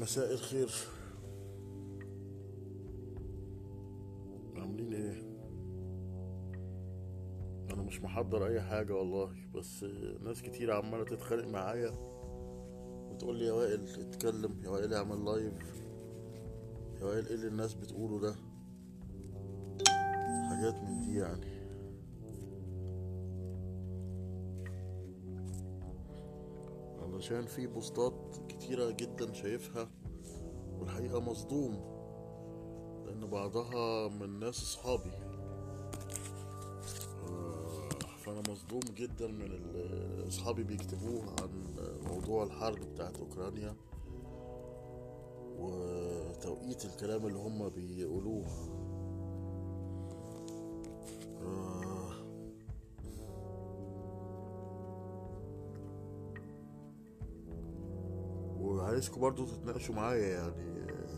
مساء الخير عاملين ايه انا مش محضر اي حاجة والله بس ناس كتير عمالة تتخانق معايا وتقول لي يا وائل اتكلم يا وائل اعمل لايف يا وائل ايه اللي الناس بتقوله ده حاجات من دي يعني علشان في بوستات كتيرة جدا شايفها والحقيقة مصدوم لأن بعضها من ناس أصحابي آه، فأنا مصدوم جدا من اللي أصحابي بيكتبوه عن موضوع الحرب بتاعت أوكرانيا وتوقيت الكلام اللي هم بيقولوه آه، وعايزكم برضو تتناقشوا معايا يعني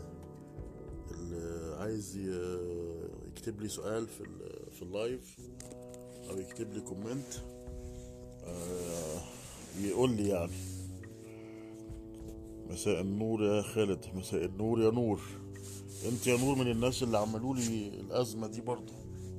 اللي عايز ي- يكتب لي سؤال في ال- في اللايف او يكتب لي كومنت آه، يقول لي يعني مساء النور يا خالد مساء النور يا نور انت يا نور من الناس اللي عملوا لي الازمه دي برضو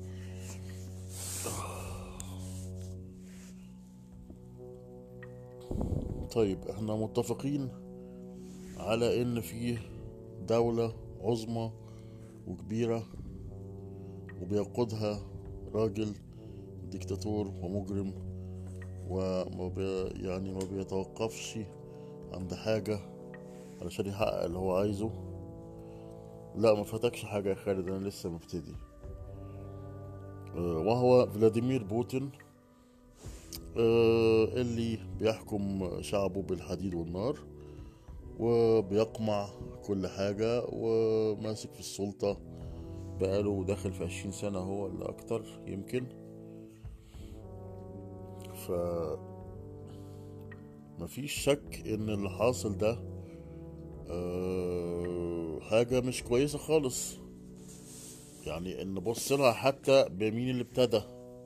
طيب احنا متفقين على ان في دولة عظمى وكبيرة وبيقودها راجل ديكتاتور ومجرم وما بي يعني ما بيتوقفش عند حاجة علشان يحقق اللي هو عايزه لا ما فاتكش حاجة يا خالد انا لسه مبتدي آه، وهو فلاديمير بوتين آه، اللي بيحكم شعبه بالحديد والنار وبيقمع كل حاجة وماسك في السلطة بقاله داخل في عشرين سنة هو ولا أكتر يمكن ف مفيش شك إن اللي حاصل ده آه، حاجة مش كويسة خالص يعني إن نبص لها حتى بمين اللي ابتدى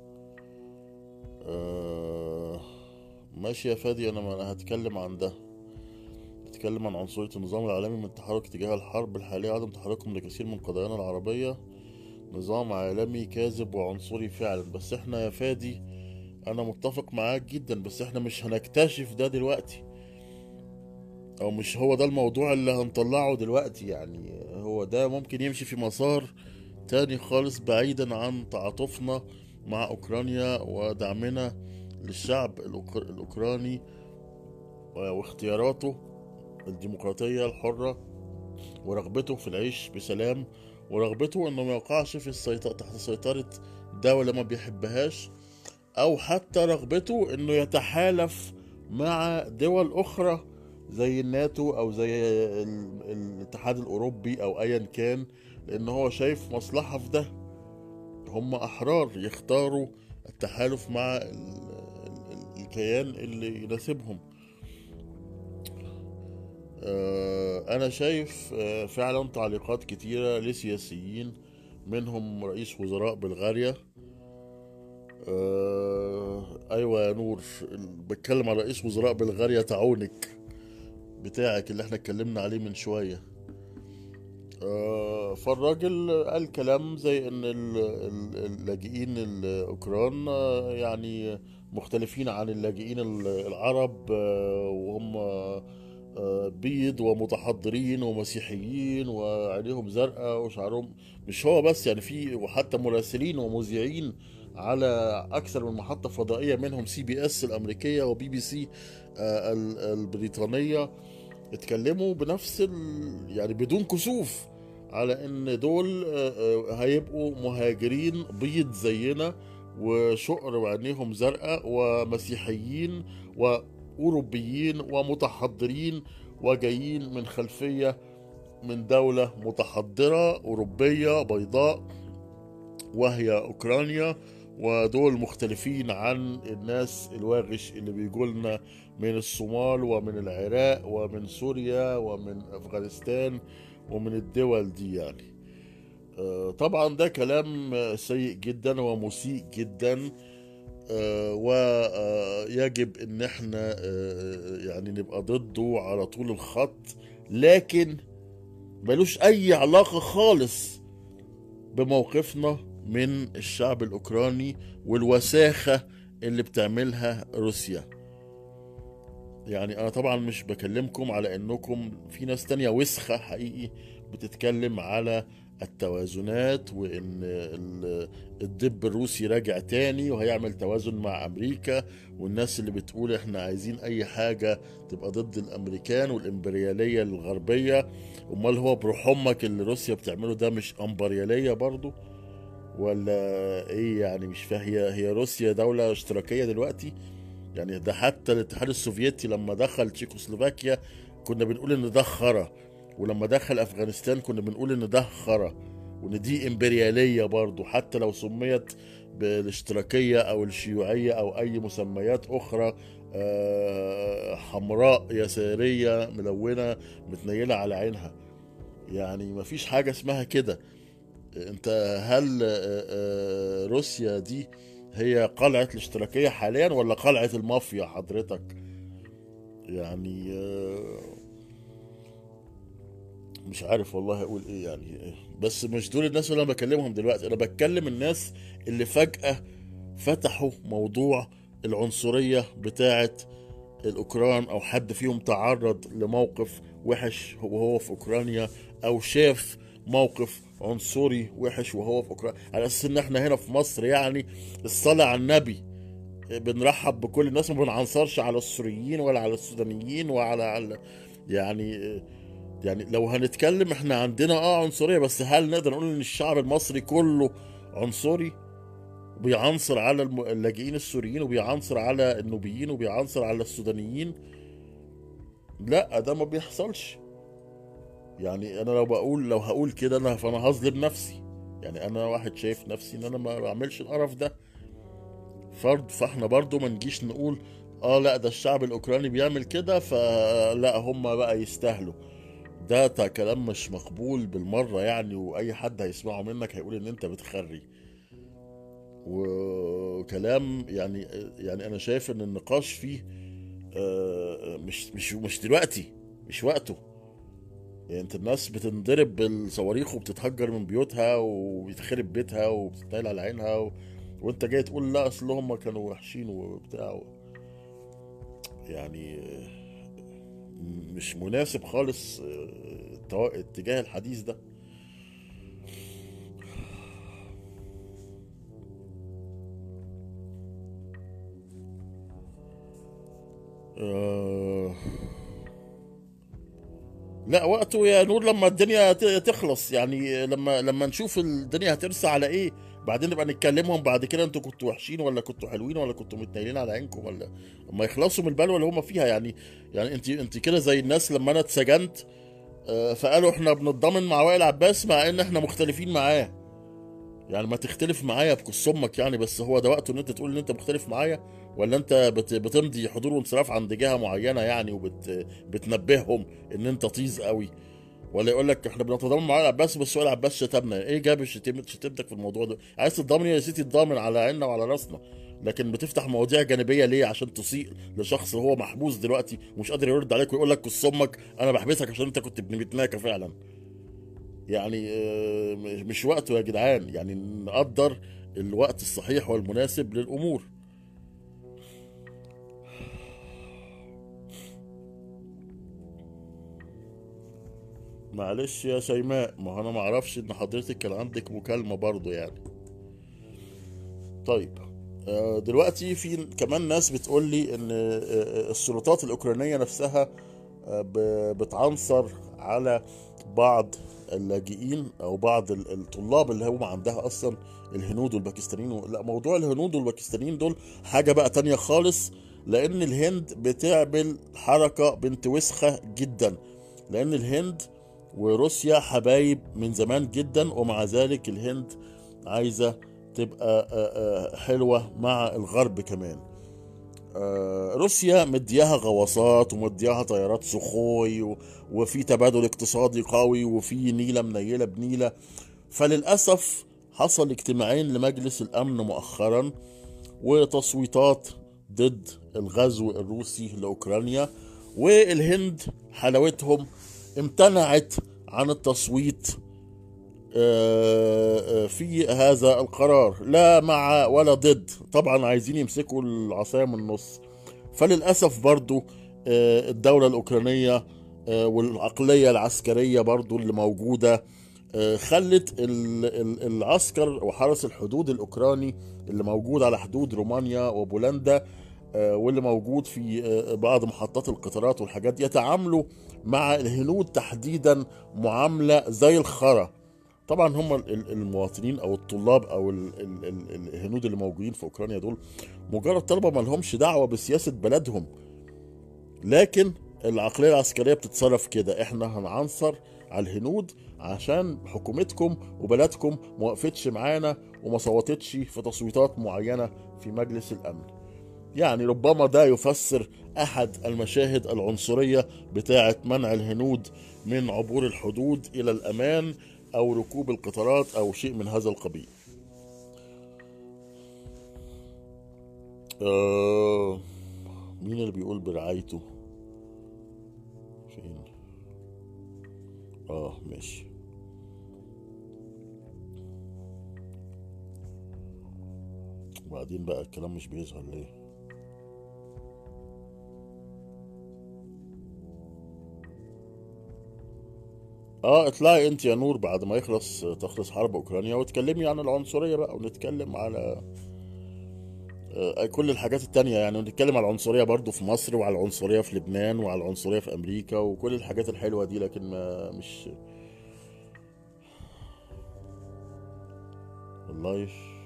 آه، ماشي يا فادي أنا ما أنا هتكلم عن ده بتتكلم عن عنصرية النظام العالمي من التحرك تجاه الحرب الحالية عدم تحركهم لكثير من قضايانا العربية نظام عالمي كاذب وعنصري فعلا بس احنا يا فادي انا متفق معاك جدا بس احنا مش هنكتشف ده دلوقتي او مش هو ده الموضوع اللي هنطلعه دلوقتي يعني هو ده ممكن يمشي في مسار تاني خالص بعيدا عن تعاطفنا مع اوكرانيا ودعمنا للشعب الأوكر- الاوكراني واختياراته الديمقراطية الحرة ورغبته في العيش بسلام ورغبته انه ما يقعش في السيطرة تحت سيطرة دولة ما بيحبهاش او حتى رغبته انه يتحالف مع دول اخرى زي الناتو او زي ال- الاتحاد الاوروبي او ايا كان لان هو شايف مصلحة في ده هم احرار يختاروا التحالف مع ال- ال- الكيان اللي يناسبهم آه، أنا شايف آه، فعلا تعليقات كتيرة لسياسيين منهم رئيس وزراء بلغاريا آه، أيوة يا نور بتكلم عن رئيس وزراء بلغاريا تعونك بتاعك اللي احنا اتكلمنا عليه من شوية آه، فالراجل قال كلام زي ان ال- ال- اللاجئين الاوكران آه، يعني مختلفين عن اللاجئين ال- العرب آه، وهم آه، بيض ومتحضرين ومسيحيين وعينيهم زرقاء وشعرهم مش هو بس يعني في وحتى مراسلين ومذيعين على اكثر من محطه فضائيه منهم سي بي اس الامريكيه وبي بي سي آه، ال- البريطانيه اتكلموا بنفس ال... يعني بدون كسوف على ان دول آه، آه، هيبقوا مهاجرين بيض زينا وشقر وعينيهم زرقاء ومسيحيين واوروبيين ومتحضرين وجايين من خلفيه من دوله متحضره اوروبيه بيضاء وهي اوكرانيا ودول مختلفين عن الناس الواغش اللي بيجولنا من الصومال ومن العراق ومن سوريا ومن افغانستان ومن الدول دي يعني آه، طبعا ده كلام آه، سيء جدا ومسيء جدا ويجب ان احنا آه، يعني نبقى ضده على طول الخط لكن ملوش اي علاقة خالص بموقفنا من الشعب الاوكراني والوساخة اللي بتعملها روسيا يعني انا طبعا مش بكلمكم على انكم في ناس تانية وسخة حقيقي بتتكلم على التوازنات وان ال- الدب الروسي راجع تاني وهيعمل توازن مع امريكا والناس اللي بتقول احنا عايزين اي حاجة تبقى ضد الامريكان والامبريالية الغربية امال هو بروح امك اللي روسيا بتعمله ده مش امبريالية برضو ولا ايه يعني مش فاهم هي هي روسيا دولة اشتراكية دلوقتي يعني ده حتى الاتحاد السوفيتي لما دخل تشيكوسلوفاكيا كنا بنقول ان ده خرا ولما دخل افغانستان كنا بنقول ان ده خرا وان دي امبرياليه برضو حتى لو سميت بالاشتراكيه او الشيوعيه او اي مسميات اخرى آه، حمراء يساريه ملونه متنيله على عينها يعني مفيش حاجه اسمها كده انت هل آه، آه، روسيا دي هي قلعة الاشتراكية حاليا ولا قلعة المافيا حضرتك يعني آه، مش عارف والله اقول ايه يعني بس مش دول الناس اللي انا بكلمهم دلوقتي انا بتكلم الناس اللي فجأة فتحوا موضوع العنصرية بتاعة الاوكران او حد فيهم تعرض لموقف وحش وهو في اوكرانيا او شاف موقف عنصري وحش وهو في اوكرانيا على اساس ان احنا هنا في مصر يعني الصلاة على النبي بنرحب بكل الناس ما بنعنصرش على السوريين ولا على السودانيين وعلى على يعني يعني لو هنتكلم احنا عندنا اه عنصريه بس هل نقدر نقول ان الشعب المصري كله عنصري بيعنصر على الم- اللاجئين السوريين وبيعنصر على النوبيين وبيعنصر على السودانيين لا ده ما بيحصلش يعني انا لو بقول لو هقول كده انا فانا هظلم نفسي يعني انا واحد شايف نفسي ان انا ما بعملش القرف ده فرد فاحنا برضو ما نجيش نقول اه لا ده الشعب الاوكراني بيعمل كده فلا هم بقى يستاهلوا ده تا كلام مش مقبول بالمرة يعني واي حد هيسمعه منك هيقول ان انت بتخري وكلام يعني يعني انا شايف ان النقاش فيه آه، مش مش مش دلوقتي مش وقته يعني انت الناس بتنضرب بالصواريخ وبتتهجر من بيوتها وبيتخرب بيتها وبتتنيل على عينها و... وانت جاي تقول لا اصل هم كانوا وحشين وبتاع يعني آه، مش مناسب خالص آه، التوا- اتجاه الحديث ده آه، لا وقته يا نور لما الدنيا ت- تخلص يعني لما لما نشوف الدنيا هترسى على ايه بعدين نبقى نتكلمهم بعد كده انتوا كنتوا وحشين ولا كنتوا حلوين ولا كنتوا متنيلين على عينكم ولا اما يخلصوا من البلوه اللي هم فيها يعني يعني انت انت كده زي الناس لما انا اتسجنت آه، فقالوا احنا بنتضامن مع وائل عباس مع ان احنا مختلفين معاه يعني ما تختلف معايا بكس امك يعني بس هو ده وقته ان انت تقول ان انت مختلف معايا ولا انت بت بتمضي حضور وانصراف عند جهه معينه يعني وبتنبههم ان انت طيز قوي ولا يقول لك احنا بنتضامن مع وائل عباس بس وائل عباس شتمنا ايه جاب الشتيمة شتيمتك في الموضوع ده عايز تتضامن يا سيدي تضامن على عيننا وعلى راسنا لكن بتفتح مواضيع جانبيه ليه عشان تسيء لشخص هو محبوس دلوقتي ومش قادر يرد عليك ويقول لك كس امك انا بحبسك عشان انت كنت ابن بتناكه فعلا يعني آه، مش مش وقته يا جدعان يعني نقدر الوقت الصحيح والمناسب للامور معلش يا شيماء ما هو انا ما اعرفش ان حضرتك كان عندك مكالمة برضو يعني طيب آه، دلوقتي في كمان ناس بتقول لي ان آه، السلطات الاوكرانية نفسها آه، ب- بتعنصر على بعض اللاجئين او بعض ال- الطلاب اللي هم عندها اصلا الهنود والباكستانيين و- لا موضوع الهنود والباكستانيين دول حاجة بقى تانية خالص لان الهند بتعمل حركة بنت وسخة جدا لان الهند وروسيا حبايب من زمان جدا ومع ذلك الهند عايزة تبقى آه، آه، حلوة مع الغرب كمان آه، روسيا مدياها غواصات ومدياها طيارات سخوي و- وفي تبادل اقتصادي قوي وفي نيلة منيلة بنيلة فللأسف حصل اجتماعين لمجلس الأمن مؤخرا وتصويتات ضد الغزو الروسي لأوكرانيا والهند حلاوتهم امتنعت عن التصويت آه، آه، في هذا القرار لا مع ولا ضد طبعا عايزين يمسكوا العصاية من النص فللأسف برضو آه، الدولة الأوكرانية آه، والعقلية العسكرية برضو اللي موجودة آه، خلت ال- ال- العسكر وحرس الحدود الأوكراني اللي موجود على حدود رومانيا وبولندا آه، واللي موجود في آه، بعض محطات القطارات والحاجات دي يتعاملوا مع الهنود تحديدا معاملة زي الخرا طبعا هم ال- ال- المواطنين او الطلاب او ال- ال- ال- الهنود اللي موجودين في اوكرانيا دول مجرد طلبه ما لهمش دعوه بسياسه بلدهم لكن العقليه العسكريه بتتصرف كده احنا هنعنصر على الهنود عشان حكومتكم وبلدكم ما وقفتش معانا وما صوتتش في تصويتات معينه في مجلس الامن يعني ربما ده يفسر احد المشاهد العنصريه بتاعه منع الهنود من عبور الحدود الى الامان او ركوب القطارات او شيء من هذا القبيل آه مين اللي بيقول برعايته فين اه ماشي وبعدين بقى الكلام مش بيظهر ليه اه اطلعي انت يا نور بعد ما يخلص تخلص حرب اوكرانيا وتكلمي عن العنصرية بقى ونتكلم على آه، كل الحاجات التانية يعني ونتكلم على العنصرية برضو في مصر وعلى العنصرية في لبنان وعلى العنصرية في أمريكا وكل الحاجات الحلوة دي لكن ما مش والله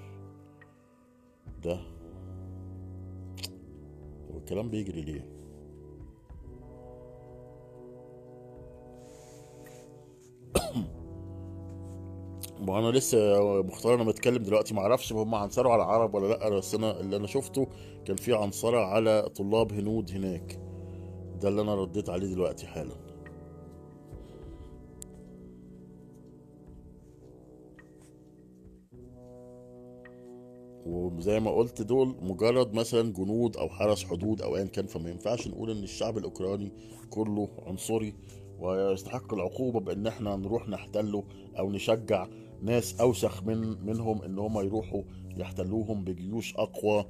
ده هو الكلام بيجري ليه ما انا لسه مختار انا بتكلم دلوقتي ما اعرفش هم عنصروا على العرب ولا لا بس انا اللي انا شفته كان في عنصرة على طلاب هنود هناك ده اللي انا رديت عليه دلوقتي حالا وزي ما قلت دول مجرد مثلا جنود او حرس حدود او ايا كان فما ينفعش نقول ان الشعب الاوكراني كله عنصري ويستحق العقوبه بان احنا نروح نحتله او نشجع ناس اوسخ من منهم ان هم يروحوا يحتلوهم بجيوش اقوى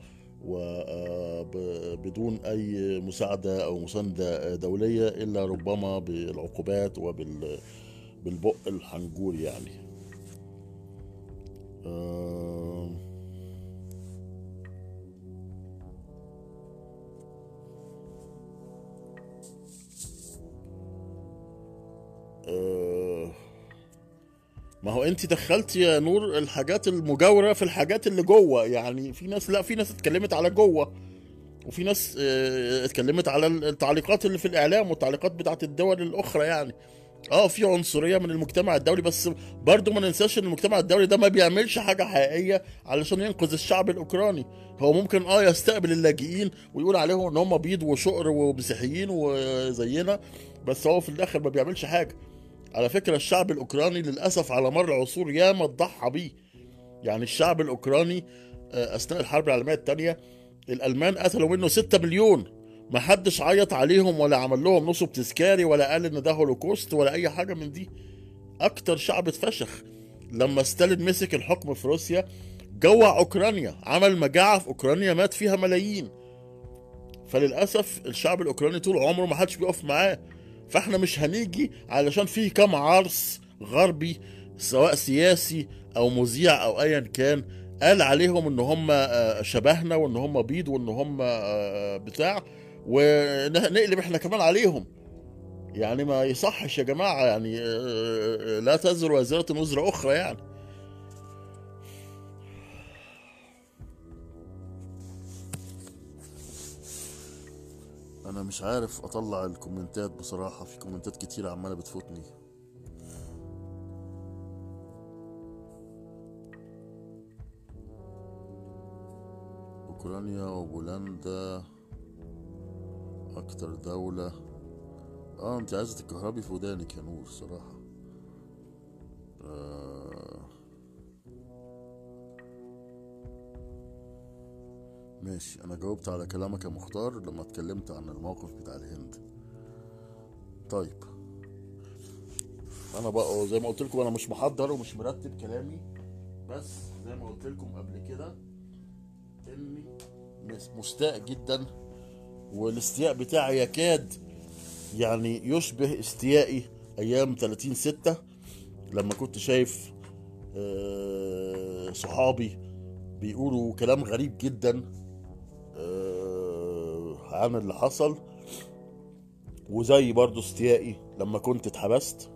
وبدون اي مساعده او مسانده دوليه الا ربما بالعقوبات وبال بالبق الحنجور يعني آه آه، ما هو انت دخلت يا نور الحاجات المجاورة في الحاجات اللي جوه يعني في ناس لا في ناس اتكلمت على جوه وفي ناس آه، اتكلمت على التعليقات اللي في الاعلام والتعليقات بتاعت الدول الاخرى يعني اه في عنصرية من المجتمع الدولي بس برضه ما ننساش ان المجتمع الدولي ده ما بيعملش حاجة حقيقية علشان ينقذ الشعب الاوكراني هو ممكن اه يستقبل اللاجئين ويقول عليهم ان هم بيض وشقر ومسيحيين وزينا بس هو في الاخر ما بيعملش حاجة على فكرة الشعب الأوكراني للأسف على مر العصور ياما اتضحى بيه يعني الشعب الأوكراني آه، أثناء الحرب العالمية الثانية الألمان قتلوا منه 6 مليون ما حدش عيط عليهم ولا عمل لهم نصب تذكاري ولا قال إن ده هولوكوست ولا أي حاجة من دي أكتر شعب اتفشخ لما ستالين مسك الحكم في روسيا جوع أوكرانيا عمل مجاعة في أوكرانيا مات فيها ملايين فللأسف الشعب الأوكراني طول عمره ما حدش بيقف معاه فاحنا مش هنيجي علشان فيه كام عرس غربي سواء سياسي او مذيع او ايا كان قال عليهم ان هم آه، شبهنا وان هم بيض وان هم آه، بتاع ونقلب احنا كمان عليهم يعني ما يصحش يا جماعة يعني آه، لا تزر وازرة وزر أخرى يعني أنا مش عارف أطلع الكومنتات بصراحة في كومنتات كتير عمالة بتفوتني أوكرانيا وبولندا أكتر دولة اه انت عايزة تكهربي في ودانك يا نور صراحة آه ماشي انا جاوبت على كلامك يا مختار لما اتكلمت عن الموقف بتاع الهند طيب انا بقى زي ما قلت لكم انا مش محضر ومش مرتب كلامي بس زي ما قلت لكم قبل كده اني مس- مستاء جدا والاستياء بتاعي يكاد يعني يشبه استيائي ايام 30 6 لما كنت شايف آه، صحابي بيقولوا كلام غريب جدا آه، عن اللي حصل وزي برضو استيائي لما كنت اتحبست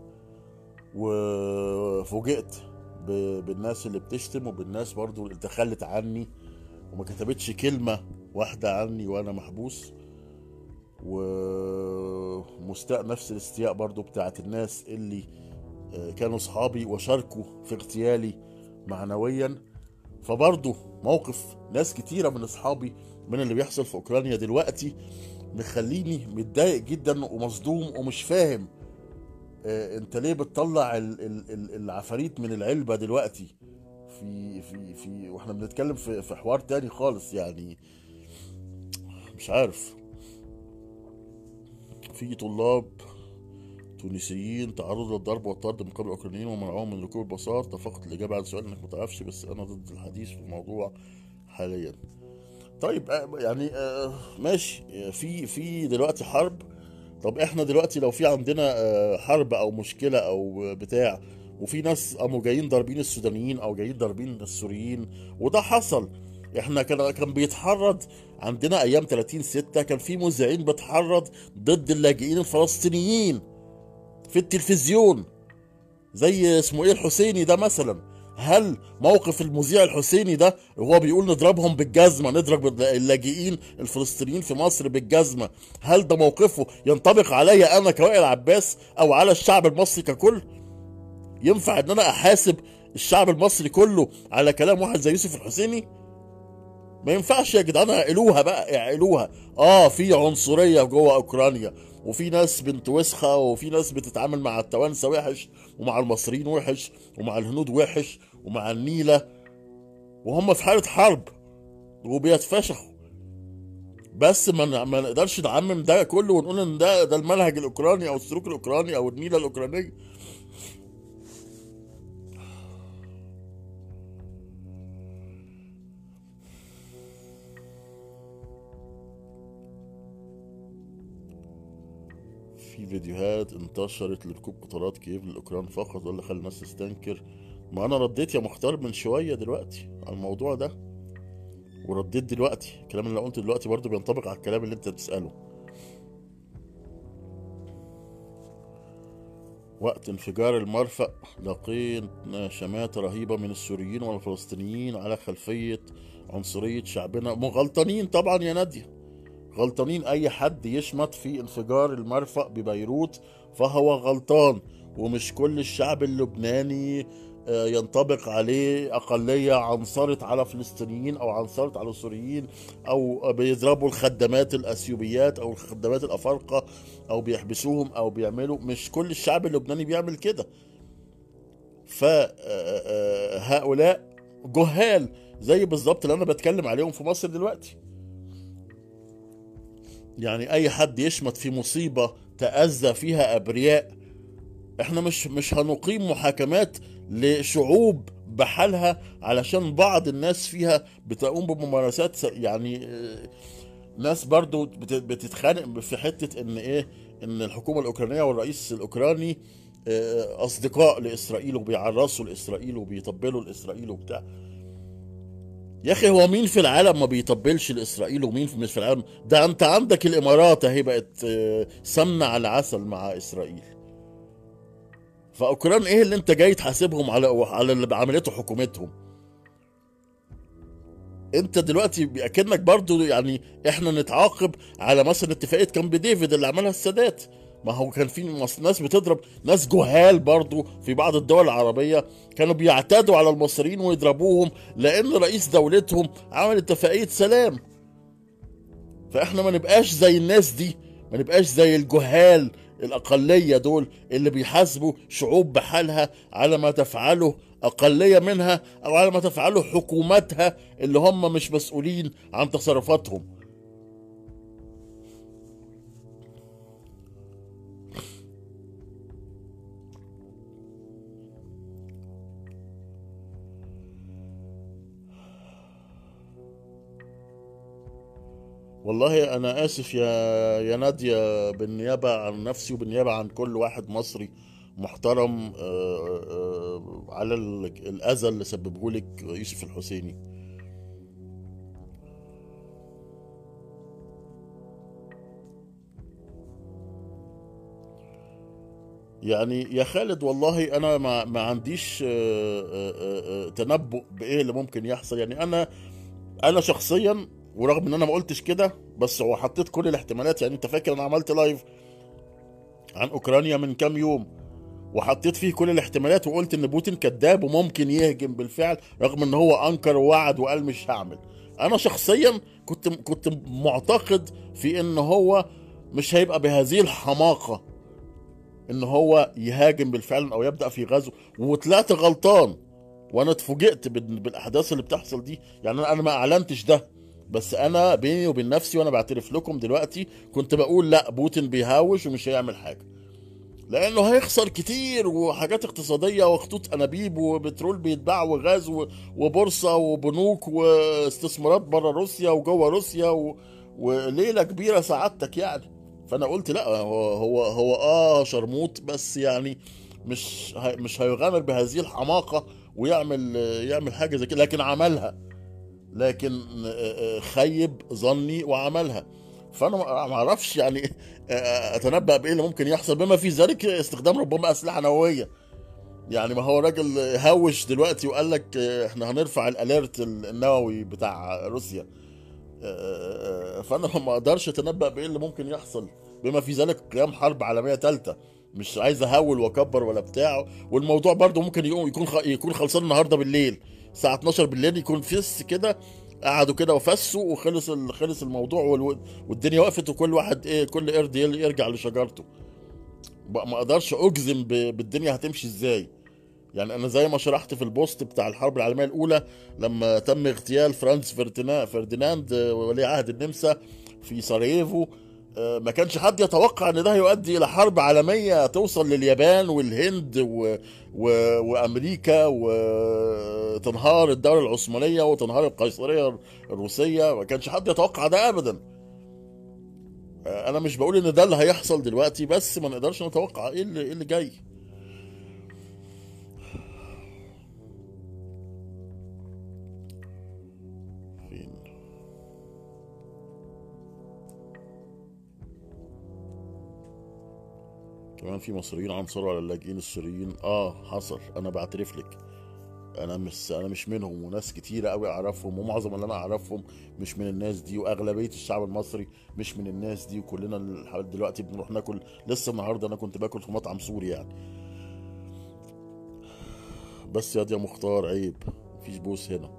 وفوجئت ب- بالناس اللي بتشتم وبالناس برضو اللي تخلت عني وما كتبتش كلمة واحدة عني وأنا محبوس ومستاء نفس الاستياء برضو بتاعت الناس اللي آه، كانوا صحابي وشاركوا في اغتيالي معنويا فبرضو موقف ناس كتيرة من أصحابي من اللي بيحصل في أوكرانيا دلوقتي مخليني متضايق جدا ومصدوم ومش فاهم آه، انت ليه بتطلع ال- ال- ال- العفاريت من العلبة دلوقتي في في في واحنا بنتكلم في في حوار تاني خالص يعني مش عارف في طلاب تونسيين تعرضوا للضرب والطرد من قبل الاوكرانيين ومنعوهم من ركوب الباصات ده فقط الاجابه على سؤال انك ما تعرفش بس انا ضد الحديث في الموضوع حاليا طيب آه، يعني آه، ماشي آه، في في دلوقتي حرب طب احنا دلوقتي لو في عندنا آه، حرب او مشكله او بتاع وفي ناس قاموا جايين ضاربين السودانيين او جايين ضاربين السوريين وده حصل احنا كان كان بيتحرض عندنا ايام 30 6 كان في مذيعين بتحرض ضد اللاجئين الفلسطينيين في التلفزيون زي اسمه ايه الحسيني ده مثلا هل موقف المذيع الحسيني ده هو بيقول نضربهم بالجزمة نضرب اللاجئين الفلسطينيين في مصر بالجزمة هل ده موقفه ينطبق عليا انا كوائل عباس او على الشعب المصري ككل ينفع ان انا احاسب الشعب المصري كله على كلام واحد زي يوسف الحسيني ما ينفعش يا جدعان اعقلوها بقى اعقلوها اه في عنصريه جوه اوكرانيا وفي ناس بنت وسخه وفي ناس بتتعامل مع التوانسه وحش ومع المصريين وحش ومع الهنود وحش ومع النيله وهم في حاله حرب وبيتفشخوا بس ما ن- ما نقدرش نعمم ده كله ونقول ان ده ده المنهج الاوكراني او السلوك الاوكراني او النيله الاوكرانيه في فيديوهات انتشرت لركوب قطارات كييف للأوكران فقط ولا خلى الناس تستنكر ما أنا رديت يا مختار من شوية دلوقتي على الموضوع ده ورديت دلوقتي الكلام اللي أنا قلته دلوقتي برضه بينطبق على الكلام اللي أنت بتسأله وقت انفجار المرفأ لقينا شماتة رهيبة من السوريين والفلسطينيين على خلفية عنصرية شعبنا مو غلطانين طبعا يا نادية غلطانين اي حد يشمت في انفجار المرفأ ببيروت فهو غلطان ومش كل الشعب اللبناني آه، ينطبق عليه أقلية عنصرت على فلسطينيين أو عنصرت على سوريين أو بيضربوا الخدامات الأثيوبيات أو الخدامات الأفارقة أو بيحبسوهم أو بيعملوا مش كل الشعب اللبناني بيعمل كده فهؤلاء جهال زي بالظبط اللي أنا بتكلم عليهم في مصر دلوقتي يعني اي حد يشمت في مصيبه تاذى فيها ابرياء احنا مش مش هنقيم محاكمات لشعوب بحالها علشان بعض الناس فيها بتقوم بممارسات س- يعني آه، ناس برضو بت- بتتخانق في حته ان ايه ان الحكومه الاوكرانيه والرئيس الاوكراني آه، اصدقاء لاسرائيل وبيعرسوا لاسرائيل وبيطبلوا لاسرائيل وبتاع يا اخي هو مين في العالم ما بيطبلش لاسرائيل ومين في- مش في العالم ده انت عندك الامارات اهي بقت آه، سمنه على عسل مع اسرائيل فاوكران ايه اللي انت جاي تحاسبهم على على اللي عملته حكومتهم انت دلوقتي اكنك برضو يعني احنا نتعاقب على مثلا اتفاقيه كامب ديفيد اللي عملها السادات ما هو كان في مص- ناس بتضرب ناس جهال برضو في بعض الدول العربية كانوا بيعتادوا على المصريين ويضربوهم لأن رئيس دولتهم عمل اتفاقية سلام فاحنا ما نبقاش زي الناس دي ما نبقاش زي الجهال الأقلية دول اللي بيحاسبوا شعوب بحالها على ما تفعله أقلية منها أو على ما تفعله حكوماتها اللي هم مش مسؤولين عن تصرفاتهم والله انا اسف يا يا نادية بالنيابة عن نفسي وبالنيابة عن كل واحد مصري محترم آه، آه، على ال- الاذى اللي سببه لك يوسف الحسيني يعني يا خالد والله انا ما ما عنديش آه، آه، آه، آه، تنبؤ بايه اللي ممكن يحصل يعني انا انا شخصيا ورغم ان انا ما قلتش كده بس هو حطيت كل الاحتمالات يعني انت فاكر انا عملت لايف عن اوكرانيا من كام يوم وحطيت فيه كل الاحتمالات وقلت ان بوتين كذاب وممكن يهجم بالفعل رغم ان هو انكر ووعد وقال مش هعمل انا شخصيا كنت كنت معتقد في ان هو مش هيبقى بهذه الحماقة ان هو يهاجم بالفعل او يبدأ في غزو وطلعت غلطان وانا اتفوجئت بال- بالاحداث اللي بتحصل دي يعني انا أنا ما اعلنتش ده بس انا بيني وبين نفسي وانا بعترف لكم دلوقتي كنت بقول لا بوتين بيهاوش ومش هيعمل حاجه لانه هيخسر كتير وحاجات اقتصاديه وخطوط انابيب وبترول بيتباع وغاز و- وبورصه وبنوك واستثمارات بره روسيا وجوه روسيا و... وليله كبيره سعادتك يعني فانا قلت لا هو هو هو اه شرموط بس يعني مش هي مش هيغامر بهذه الحماقه ويعمل يعمل حاجه زي كده لكن عملها لكن آه، آه، خيب ظني وعملها فانا ما ما اعرفش يعني آه، اتنبأ بايه اللي ممكن يحصل بما في ذلك استخدام ربما اسلحه نوويه يعني ما هو راجل هوش دلوقتي وقال لك آه، احنا هنرفع الاليرت النووي بتاع روسيا آه، فانا ما اقدرش اتنبأ بايه اللي ممكن يحصل بما في ذلك قيام حرب عالميه ثالثه مش عايز اهول واكبر ولا بتاع والموضوع برضو ممكن يقوم يكون خ- يكون خلصان النهارده بالليل الساعه 12 بالليل يكون فس كده قعدوا كده وفسوا وخلص ال- خلص الموضوع وال- والدنيا وقفت وكل واحد ايه كل قرد يل- يرجع لشجرته بقى ما اقدرش اجزم ب- بالدنيا هتمشي ازاي يعني انا زي ما شرحت في البوست بتاع الحرب العالميه الاولى لما تم اغتيال فرانس فردينا- فرديناند آه، ولي عهد النمسا في سراييفو آه، ما كانش حد يتوقع ان ده هيؤدي الى حرب عالميه توصل لليابان والهند و... و... وامريكا وتنهار الدوله العثمانيه وتنهار القيصريه الروسيه ما كانش حد يتوقع ده ابدا آه، انا مش بقول ان ده اللي هيحصل دلوقتي بس ما نقدرش نتوقع ايه اللي, إيه اللي جاي فين كمان في مصريين عنصروا على اللاجئين السوريين اه حصل انا بعترف لك انا مش انا مش منهم وناس كتيره قوي اعرفهم ومعظم اللي انا اعرفهم مش من الناس دي واغلبيه الشعب المصري مش من الناس دي وكلنا لحد دلوقتي بنروح ناكل لسه النهارده انا كنت باكل في مطعم سوري يعني بس يا دي يا مختار عيب مفيش بوس هنا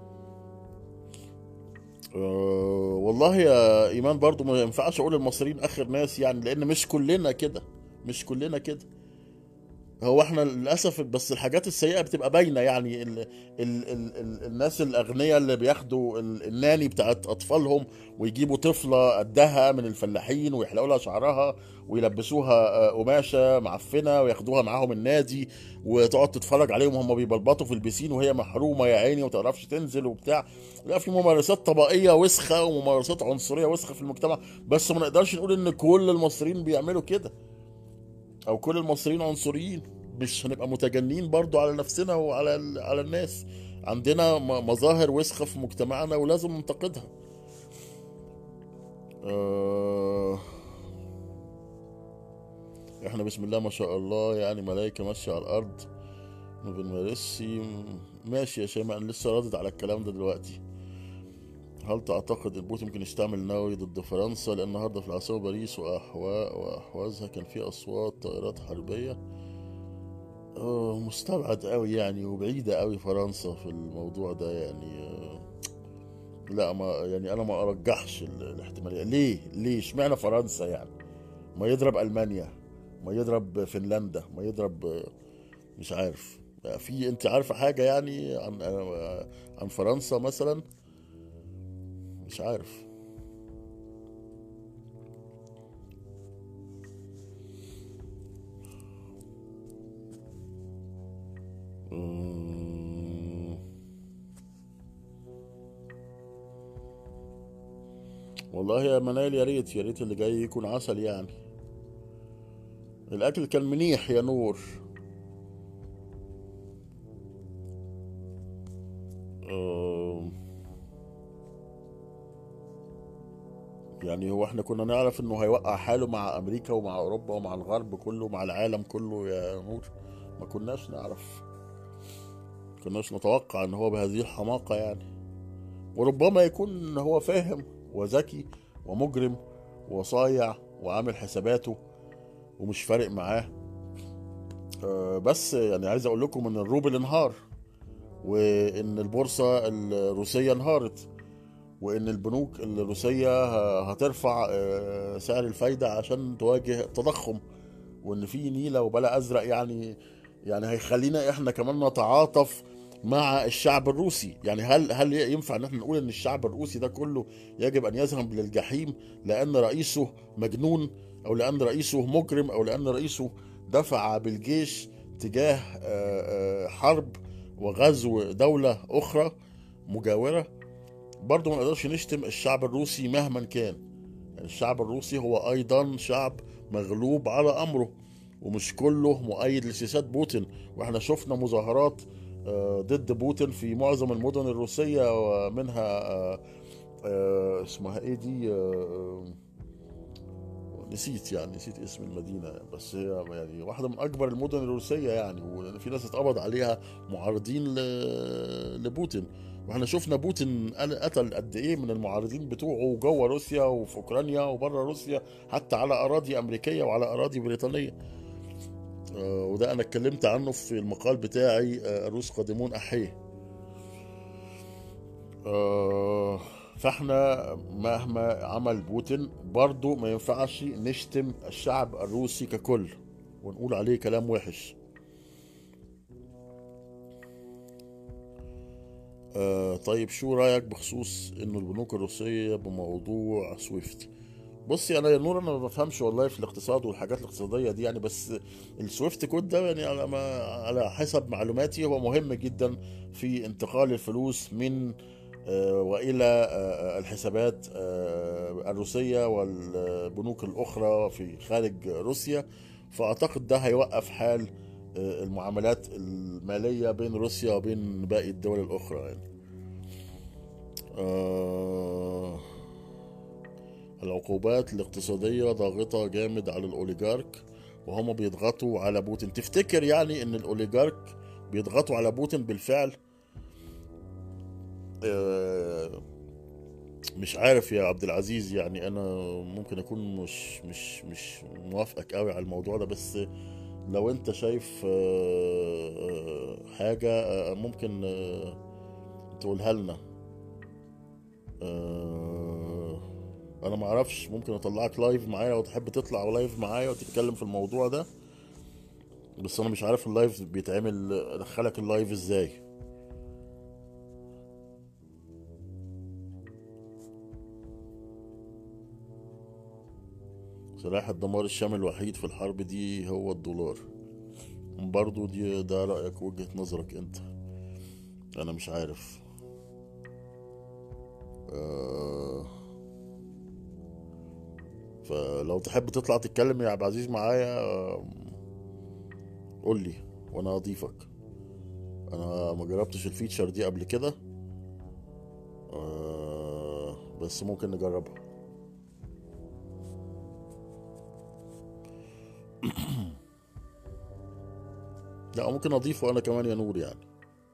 أه والله يا ايمان برضو ما ينفعش اقول المصريين اخر ناس يعني لان مش كلنا كده مش كلنا كده هو احنا للاسف بس الحاجات السيئه بتبقى باينه يعني ال ال ال ال الناس الاغنياء اللي بياخدوا ال- الناني بتاعت اطفالهم ويجيبوا طفله قدها من الفلاحين ويحلقوا لها شعرها ويلبسوها آه، قماشه معفنه وياخدوها معاهم النادي وتقعد تتفرج عليهم هم بيبلبطوا في البسين وهي محرومه يا عيني وما تعرفش تنزل وبتاع لا في ممارسات طبقيه وسخه وممارسات عنصريه وسخه في المجتمع بس ما نقدرش نقول ان كل المصريين بيعملوا كده او كل المصريين عنصريين مش هنبقى متجنين برضو على نفسنا وعلى ال- على الناس عندنا م- مظاهر وسخة في مجتمعنا ولازم ننتقدها آه، احنا بسم الله ما شاء الله يعني ملايكة ماشية على الارض ما بنمارسش ماشي يا شيماء انا لسه ردد على الكلام ده دلوقتي هل تعتقد ان بوتين ممكن يستعمل نووي ضد فرنسا لان النهارده في العاصمه باريس واحواء واحوازها كان في اصوات طائرات حربيه آه، مستبعد قوي يعني وبعيده قوي فرنسا في الموضوع ده يعني آه، لا ما يعني انا ما ارجحش ال- الاحتماليه ليه ليه اشمعنى فرنسا يعني ما يضرب المانيا ما يضرب فنلندا ما يضرب آه، مش عارف في انت عارفه حاجه يعني عن آه، عن فرنسا مثلا مش عارف أمم. والله يا منال يا ريت يا ريت اللي جاي يكون عسل يعني الاكل كان منيح يا نور آه، يعني هو احنا كنا نعرف انه هيوقع حاله مع امريكا ومع اوروبا ومع الغرب كله ومع العالم كله يا نور ما كناش نعرف كناش نتوقع ان هو بهذه الحماقة يعني وربما يكون هو فاهم وذكي ومجرم وصايع وعامل حساباته ومش فارق معاه آه، بس يعني عايز اقول لكم ان الروبل انهار وان البورصة الروسية انهارت وان البنوك الروسية هترفع آه، سعر الفايدة عشان تواجه التضخم وان في نيلة وبلا ازرق يعني يعني هيخلينا احنا كمان نتعاطف مع الشعب الروسي يعني هل هل ينفع ان احنا نقول ان الشعب الروسي ده كله يجب ان يذهب للجحيم لان رئيسه مجنون او لان رئيسه مجرم او لان رئيسه دفع بالجيش تجاه آه، آه، حرب وغزو دولة اخرى مجاورة برضه ما نقدرش نشتم الشعب الروسي مهما كان الشعب الروسي هو ايضا شعب مغلوب على امره ومش كله مؤيد لسياسات بوتين واحنا شفنا مظاهرات آه، ضد بوتين في معظم المدن الروسية ومنها آه، آه، اسمها ايه دي آه، نسيت يعني نسيت اسم المدينة بس هي يعني واحدة من أكبر المدن الروسية يعني وفي ناس اتقبض عليها معارضين ل- لبوتين واحنا شفنا بوتين قال- قتل قد ايه من المعارضين بتوعه جوه روسيا وفي اوكرانيا وبره روسيا حتى على اراضي امريكيه وعلى اراضي بريطانيه آه، وده انا اتكلمت عنه في المقال بتاعي آه، الروس قادمون احيه آه، فاحنا مهما عمل بوتين برضو ما ينفعش نشتم الشعب الروسي ككل ونقول عليه كلام وحش آه طيب شو رايك بخصوص انه البنوك الروسيه بموضوع سويفت بصي انا يا نور انا ما بفهمش والله في الاقتصاد والحاجات الاقتصاديه دي يعني بس السويفت كود ده يعني على ما على حسب معلوماتي هو مهم جدا في انتقال الفلوس من آه، والى آه، الحسابات آه، الروسيه والبنوك الاخرى في خارج روسيا فاعتقد ده هيوقف حال آه، المعاملات الماليه بين روسيا وبين باقي الدول الاخرى يعني آه، العقوبات الاقتصادية ضاغطة جامد على الأوليجارك وهم بيضغطوا على بوتين تفتكر يعني ان الأوليجارك بيضغطوا على بوتين بالفعل آه، مش عارف يا عبد العزيز يعني انا ممكن اكون مش مش مش موافقك قوي على الموضوع ده بس لو انت شايف آه، آه، حاجة آه، ممكن آه، تقولها لنا آه، انا ما اعرفش ممكن اطلعك لايف معايا لو تحب تطلع لايف معايا وتتكلم في الموضوع ده بس انا مش عارف اللايف بيتعمل ادخلك اللايف ازاي سلاح الدمار الشامل الوحيد في الحرب دي هو الدولار برضو دي ده رأيك وجهة نظرك انت انا مش عارف آه فلو تحب تطلع تتكلم يا عبد العزيز معايا آه، قول لي وانا اضيفك انا ما جربتش الفيتشر دي قبل كده آه بس ممكن نجربها لا ممكن اضيفه انا كمان يا نور يعني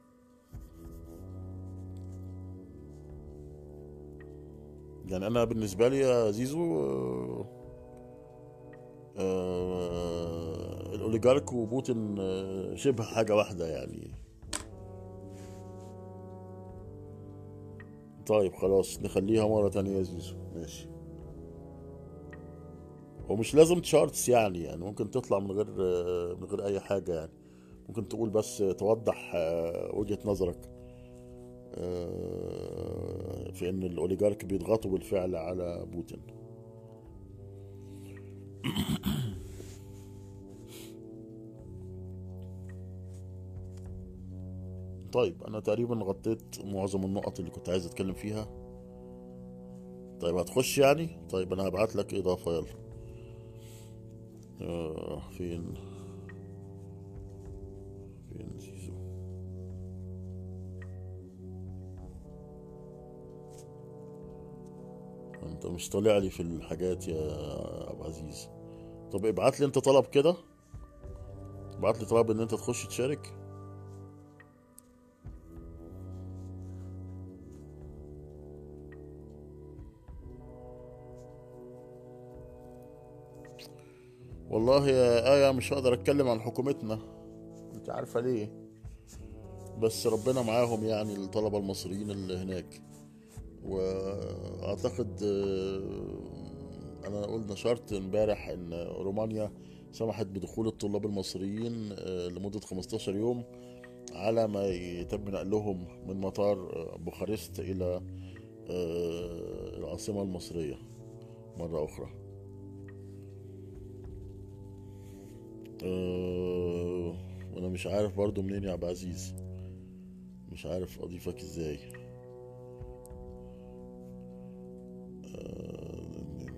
يعني انا بالنسبه لي يا زيزو آه، آه، الاوليجارك وبوتين آه، شبه حاجه واحده يعني طيب خلاص نخليها مره تانية يا زيزو ماشي ومش لازم تشارتس يعني يعني ممكن تطلع من غير آه، من غير اي حاجه يعني ممكن تقول بس توضح آه، وجهه نظرك آه، في ان الاوليجارك بيضغطوا بالفعل على بوتين طيب انا تقريبا غطيت معظم النقط اللي كنت عايز اتكلم فيها طيب هتخش يعني طيب انا هبعت لك اضافة يلا آه فين فين زيزو انت مش طالع لي في الحاجات يا ابو عزيز طب ابعت لي انت طلب كده ابعت لي طلب ان انت تخش تشارك والله يا آية مش هقدر اتكلم عن حكومتنا انت عارفة ليه بس ربنا معاهم يعني الطلبة المصريين اللي هناك واعتقد آه، انا قلت نشرت امبارح ان رومانيا سمحت بدخول الطلاب المصريين آه، لمدة 15 يوم على ما يتم نقلهم من مطار آه، بوخارست الى آه، العاصمة المصرية مرة اخرى آه، وانا مش عارف برضو منين يا عبد العزيز مش عارف اضيفك ازاي آه،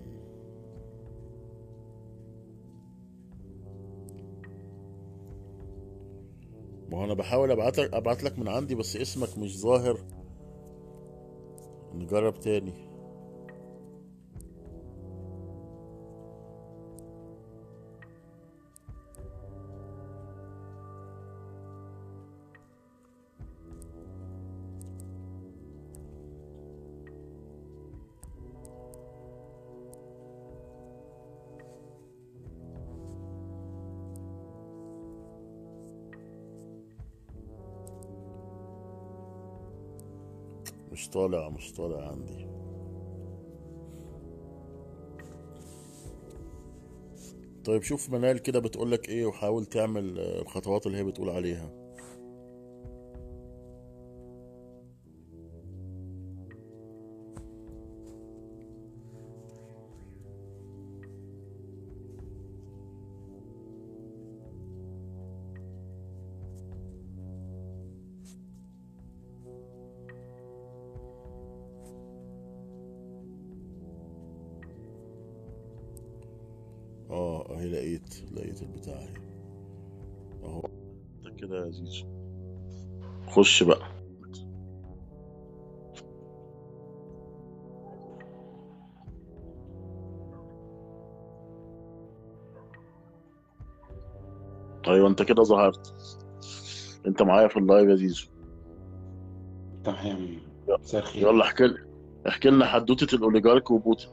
ما هو انا بحاول ابعت لك ابعت لك من عندي بس اسمك مش ظاهر نجرب تاني مش طالع مش طالع عندي طيب شوف منال كده بتقولك ايه وحاول تعمل آه، الخطوات اللي هي بتقول عليها اه اهي لقيت لقيت البتاع اهي اهو ده كده يا زيزو خش بقى ايوه انت كده ظهرت انت معايا في اللايف يا زيزو تمام مساء الخير يلا احكي احكي لنا حدوتة الاوليجارك وبوتين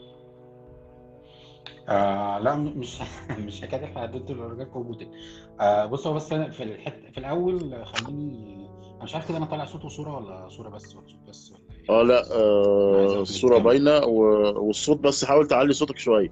آه لا م- مش مش حكايه حددت الاورجاك وبوتين آه بص هو بس أنا في الحت في الاول خليني انا مش عارف كده انا طالع صوت وصوره ولا صوره بس ولا صوت بس ولا ايه اه لا انا عايز آه اقفل الصورة الكاميرا باينة و... والصوت بس حاول تعلي صوتك شوية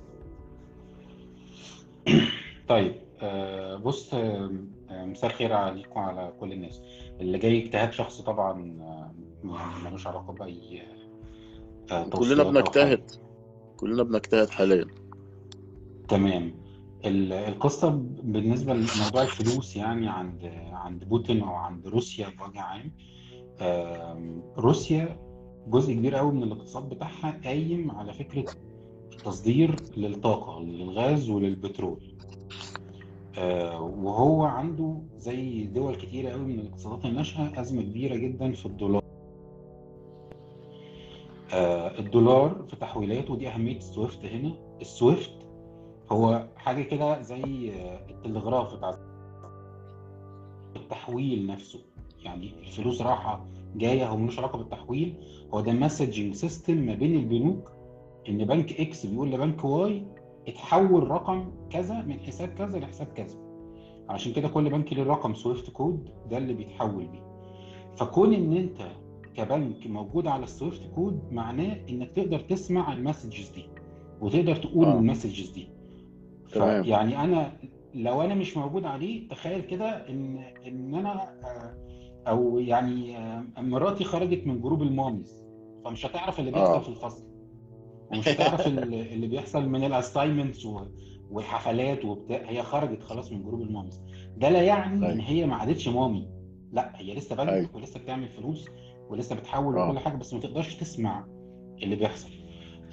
طيب آه بص آه آه، مساء الخير عليكم وعلى كل الناس اللي جاي اجتهاد شخصي طبعا آه يعني ملوش علاقه باي آه كلنا توصيات او حاجه بنجتهد كلنا بنجتهد حاليا تمام ال- القصة بالنسبة لموضوع الفلوس يعني عند عند بوتين أو عند روسيا بوجه عام آم، روسيا جزء كبير قوي من الاقتصاد بتاعها قايم على فكرة التصدير للطاقة للغاز وللبترول آه، وهو عنده زي دول كتيرة قوي من الاقتصادات الناشئة أزمة كبيرة جدا في الدولار آه، الدولار في تحويلاته ودي أهمية السويفت هنا السويفت هو حاجة كده زي آه، التلغراف بتاع التحويل نفسه يعني الفلوس رايحه جايه هو ملوش علاقه بالتحويل هو ده مسجنج سيستم ما بين البنوك ان بنك اكس بيقول لبنك واي اتحول رقم كذا من حساب كذا لحساب كذا عشان كده كل بنك له رقم سويفت كود ده اللي بيتحول بيه فكون ان انت كبنك موجود على السويفت كود معناه انك تقدر تسمع المسجز دي وتقدر تقول اه المسجز دي تمام فيعني انا لو انا مش موجود عليه تخيل كده ان ان انا آه، او يعني آه، مراتي خرجت من جروب الماميز فمش هتعرف اللي بيحصل في اه الفصل ومش هتعرف ال- اللي بيحصل من الاساينمنتس والحفلات وبتاع هي خرجت خلاص من جروب الماميز ده لا يعني ان ايوه هي ما عادتش مامي لا هي لسه ايوه بنك ولسه بتعمل فلوس ولسه بتحول وكل اه حاجه بس ما تقدرش تسمع اللي بيحصل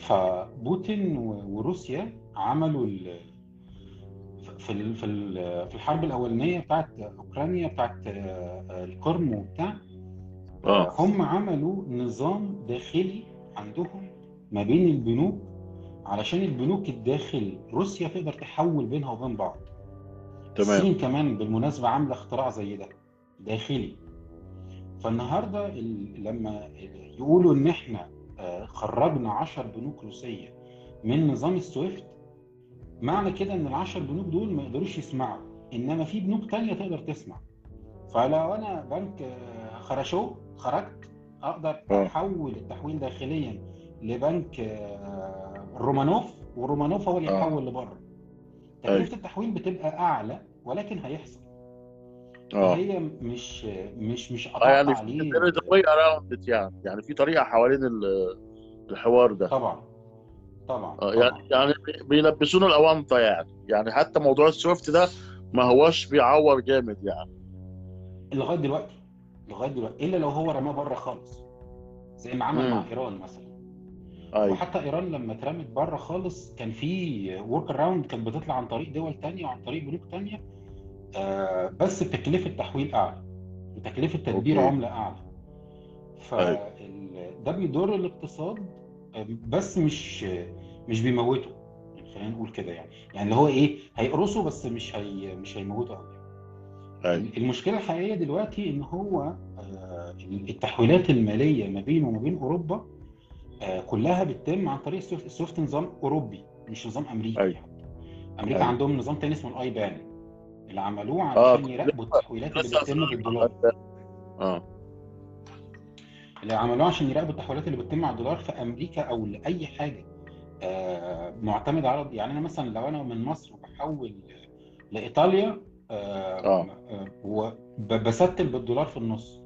فبوتين و- وروسيا عملوا ال- في ال- في ال- في الحرب الاولانيه بتاعت اوكرانيا بتاعت آه، القرم وبتاع اه هم عملوا نظام داخلي عندهم ما بين البنوك علشان البنوك الداخل روسيا تقدر تحول بينها وبين بعض تمام الصين كمان بالمناسبة عاملة اختراع زي ده داخلي فالنهاردة ال- لما يقولوا ان احنا آه، خرجنا 10 بنوك روسية من نظام السويفت معنى كده ان العشر بنوك دول ما يقدروش يسمعوا انما في بنوك تانية تقدر تسمع فلو انا بنك آه، خرشو خرجت اقدر آه. احول التحويل داخليا لبنك آه، رومانوف ورومانوف هو اللي آه. يحول لبره أيوة. تكلفة التحويل بتبقى اعلى ولكن هيحصل اه هي مش مش مش آه، قطعت يعني في عليه there is a way around it يعني يعني في طريقه حوالين ال- الحوار ده طبعا طبعا آه، طبعا يعني يعني بيلبسونا الاونطه يعني يعني حتى موضوع السويفت ده ما هوش بيعور جامد يعني لغايه دلوقتي لغايه دلوقتي الا لو هو رماه بره خالص زي ما عمل مم. مع ايران مثلا ايوه وحتى ايران لما اترمت بره خالص كان في ورك اراوند كانت بتطلع عن طريق دول تانية وعن طريق بنوك تانية آه، بس بتكلفه تحويل اعلى وتكلفه تدبير أوكي. عمله اعلى فده بيضر الاقتصاد آه، بس مش مش بيموته يعني خلينا نقول كده يعني يعني اللي هو ايه هيقرصه بس مش هي مش هيموته قوي ايوه المشكله الحقيقيه دلوقتي ان هو آه، التحويلات الماليه ما بينه وما بين اوروبا آه، كلها بتتم عن طريق السويفت السويفت نظام اوروبي مش نظام امريكي أيوة. امريكا أيوة. عندهم نظام تاني اسمه الاي بان اللي عملوه آه، علشان يراقبوا التحويلات اللي لسه بتتم بالدولار اه اللي عملوه عشان يراقبوا التحويلات اللي بتتم على الدولار في امريكا او لاي حاجه آه، معتمد على يعني انا مثلا لو انا من مصر وبحول لايطاليا آه. وبستل بالدولار في النص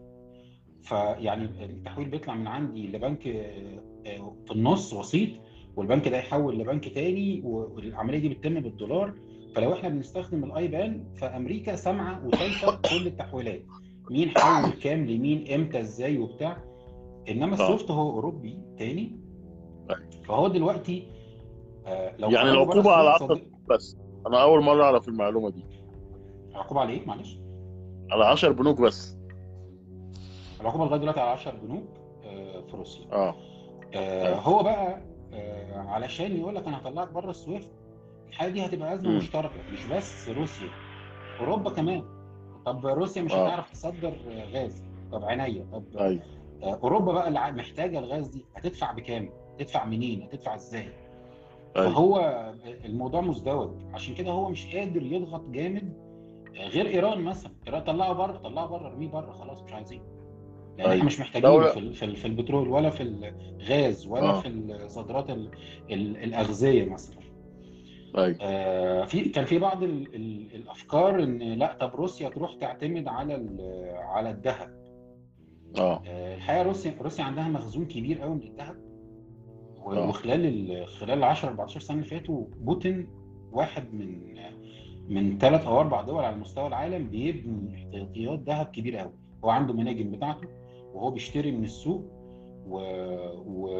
فيعني التحويل بيطلع من عندي لبنك آه، آه، في النص وسيط والبنك ده يحول لبنك تاني والعمليه دي بتتم بالدولار فلو احنا بنستخدم الاي بان فامريكا سامعه وشايفه كل التحويلات مين حول كام لمين امتى ازاي وبتاع انما آه. السويفت هو اوروبي تاني أيوة. فهو دلوقتي آه، لو يعني خرجوا بره العقوبة على السويفت عقد- صدق- بس انا اول مره اعرف المعلومه دي العقوبه على ايه معلش على 10 بنوك بس العقوبه لغايه دلوقتي على 10 بنوك آه، في روسيا اه آه، هو بقى آه، علشان يقول لك انا هطلعك بره السويفت الحاجه دي هتبقى ازمه مم. مشتركه مش بس روسيا اوروبا كمان طب روسيا مش آه. هتعرف تصدر آه، غاز طب عينيا طب ايوه آه، اوروبا بقى اللي محتاجه الغاز دي هتدفع بكام؟ هتدفع منين؟ هتدفع ازاي؟ ايوه فهو الموضوع مزدوج عشان كده هو مش قادر يضغط جامد آه، غير ايران مثلا ايران طلعه بره طلعه بره ارميه بره خلاص مش عايزين لان أيوة. احنا مش محتاجينه دولة- في ال- في ال- في البترول ولا في الغاز ولا آه. في صادرات ال- ال- الاغذيه مثلا ايوه آه، في كان في بعض ال ال الافكار ان لا طب روسيا تروح تعتمد على ال- على الذهب اه آه، الحقيقه روسيا روسيا عندها مخزون كبير قوي من الذهب و- آه. وخلال ال- خلال ال 10 14 سنه اللي فاتوا بوتين واحد من من ثلاث او اربع دول على مستوى العالم بيبني احتياطيات ذهب كبيره قوي هو عنده مناجم بتاعته وهو بيشتري من السوق و-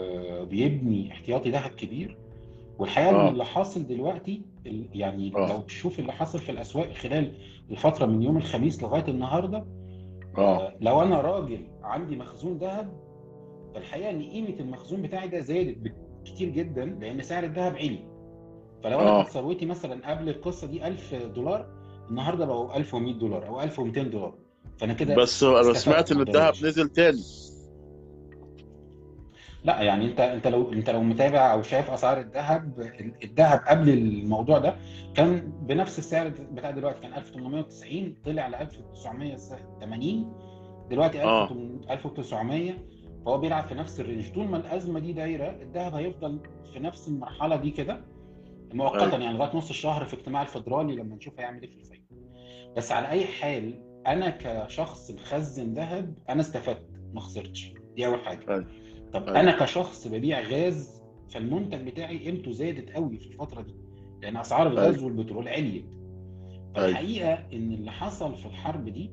وبيبني احتياطي ذهب كبير والحقيقه آه. ان اللي حاصل دلوقتي ال- يعني آه. لو تشوف اللي حصل في الاسواق خلال الفتره من يوم الخميس لغايه النهارده اه آه، لو انا راجل عندي مخزون ذهب فالحقيقه ان قيمه المخزون بتاعي ده زادت كتير جدا لان سعر الذهب عالي فلو انا آه. كانت ثروتي مثلا قبل القصه دي 1000 دولار النهارده بقوا 1100 دولار او 1200 دولار فانا كده بس انا استفدت سمعت ان الذهب ببلاش. نزل تاني لا يعني انت انت لو انت لو متابع او شايف اسعار الذهب الذهب قبل الموضوع ده كان بنفس السعر بتاع دلوقتي كان 1890 طلع ل 1980 دلوقتي آه. 1900 فهو بيلعب في نفس الرينج طول ما الازمه دي دايره الذهب هيفضل في نفس المرحله دي كده مؤقتا أيوة. يعني لغايه نص الشهر في اجتماع الفدرالي لما نشوف هيعمل ايه في الفايده بس على اي حال انا كشخص مخزن ذهب انا استفدت ما خسرتش دي اول حاجه أيوة. طب أيوة. انا كشخص ببيع غاز فالمنتج بتاعي قيمته زادت قوي في الفتره دي لان اسعار الغاز والبترول عليت فالحقيقه ان اللي حصل في الحرب دي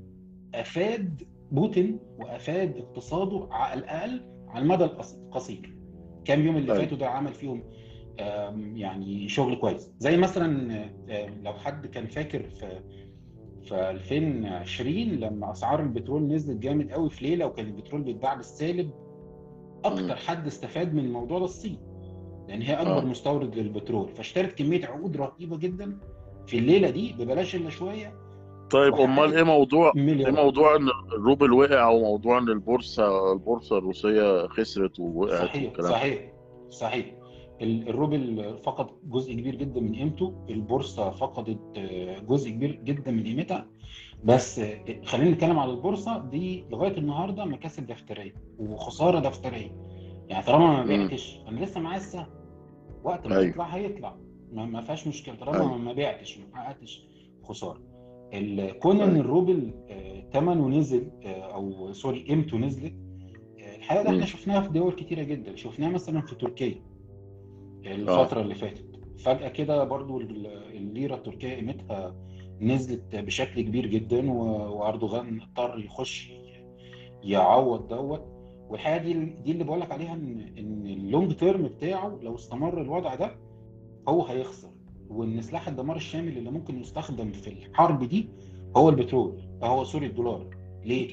افاد بوتين وافاد اقتصاده على الاقل على المدى القص- القصير كام يوم اللي أيوة. فاتوا ده عمل فيهم آم، يعني شغل كويس زي مثلا آه، لو حد كان فاكر في في 2020 لما اسعار البترول نزلت جامد قوي في ليله وكان البترول بيتباع بالسالب اكتر مم. حد استفاد من الموضوع ده الصين لان هي اكبر آه. مستورد للبترول فاشترت كميه عقود رهيبه جدا في الليله دي ببلاش الا شويه طيب وحققت امال ايه موضوع ايه مليارات موضوع ان الروبل وقع او موضوع ان البورصه البورصه الروسيه خسرت ووقعت صحيح والكلام ده صحيح صحيح ال- الروبل فقد جزء كبير جدا من قيمته البورصه فقدت آه، جزء كبير جدا من قيمتها بس آه، خلينا نتكلم على البورصه دي لغايه النهارده مكاسب دفتريه وخساره دفتريه يعني طالما ما مم. بعتش انا لسه معايا السهم وقت ما ايوه يطلع هيطلع ما ما فيهاش مشكله طالما ايوه ما بعتش ما حققتش خساره ال- كون ان ايوه الروبل آه، ثمنه نزل آه، او سوري قيمته نزلت آه، الحقيقه ده احنا مم. شفناها في دول كتيره جدا شفناها مثلا في تركيا اه الفتره اللي فاتت فجاه كده برضو ال- الليره التركيه قيمتها نزلت بشكل كبير جدا و- واردوغان اضطر يخش يعوض دوت والحقيقه دي دي اللي بقول لك عليها ان ان اللونج تيرم بتاعه لو استمر الوضع ده هو هيخسر وان سلاح الدمار الشامل اللي ممكن يستخدم في الحرب دي هو البترول هو سوري الدولار ليه؟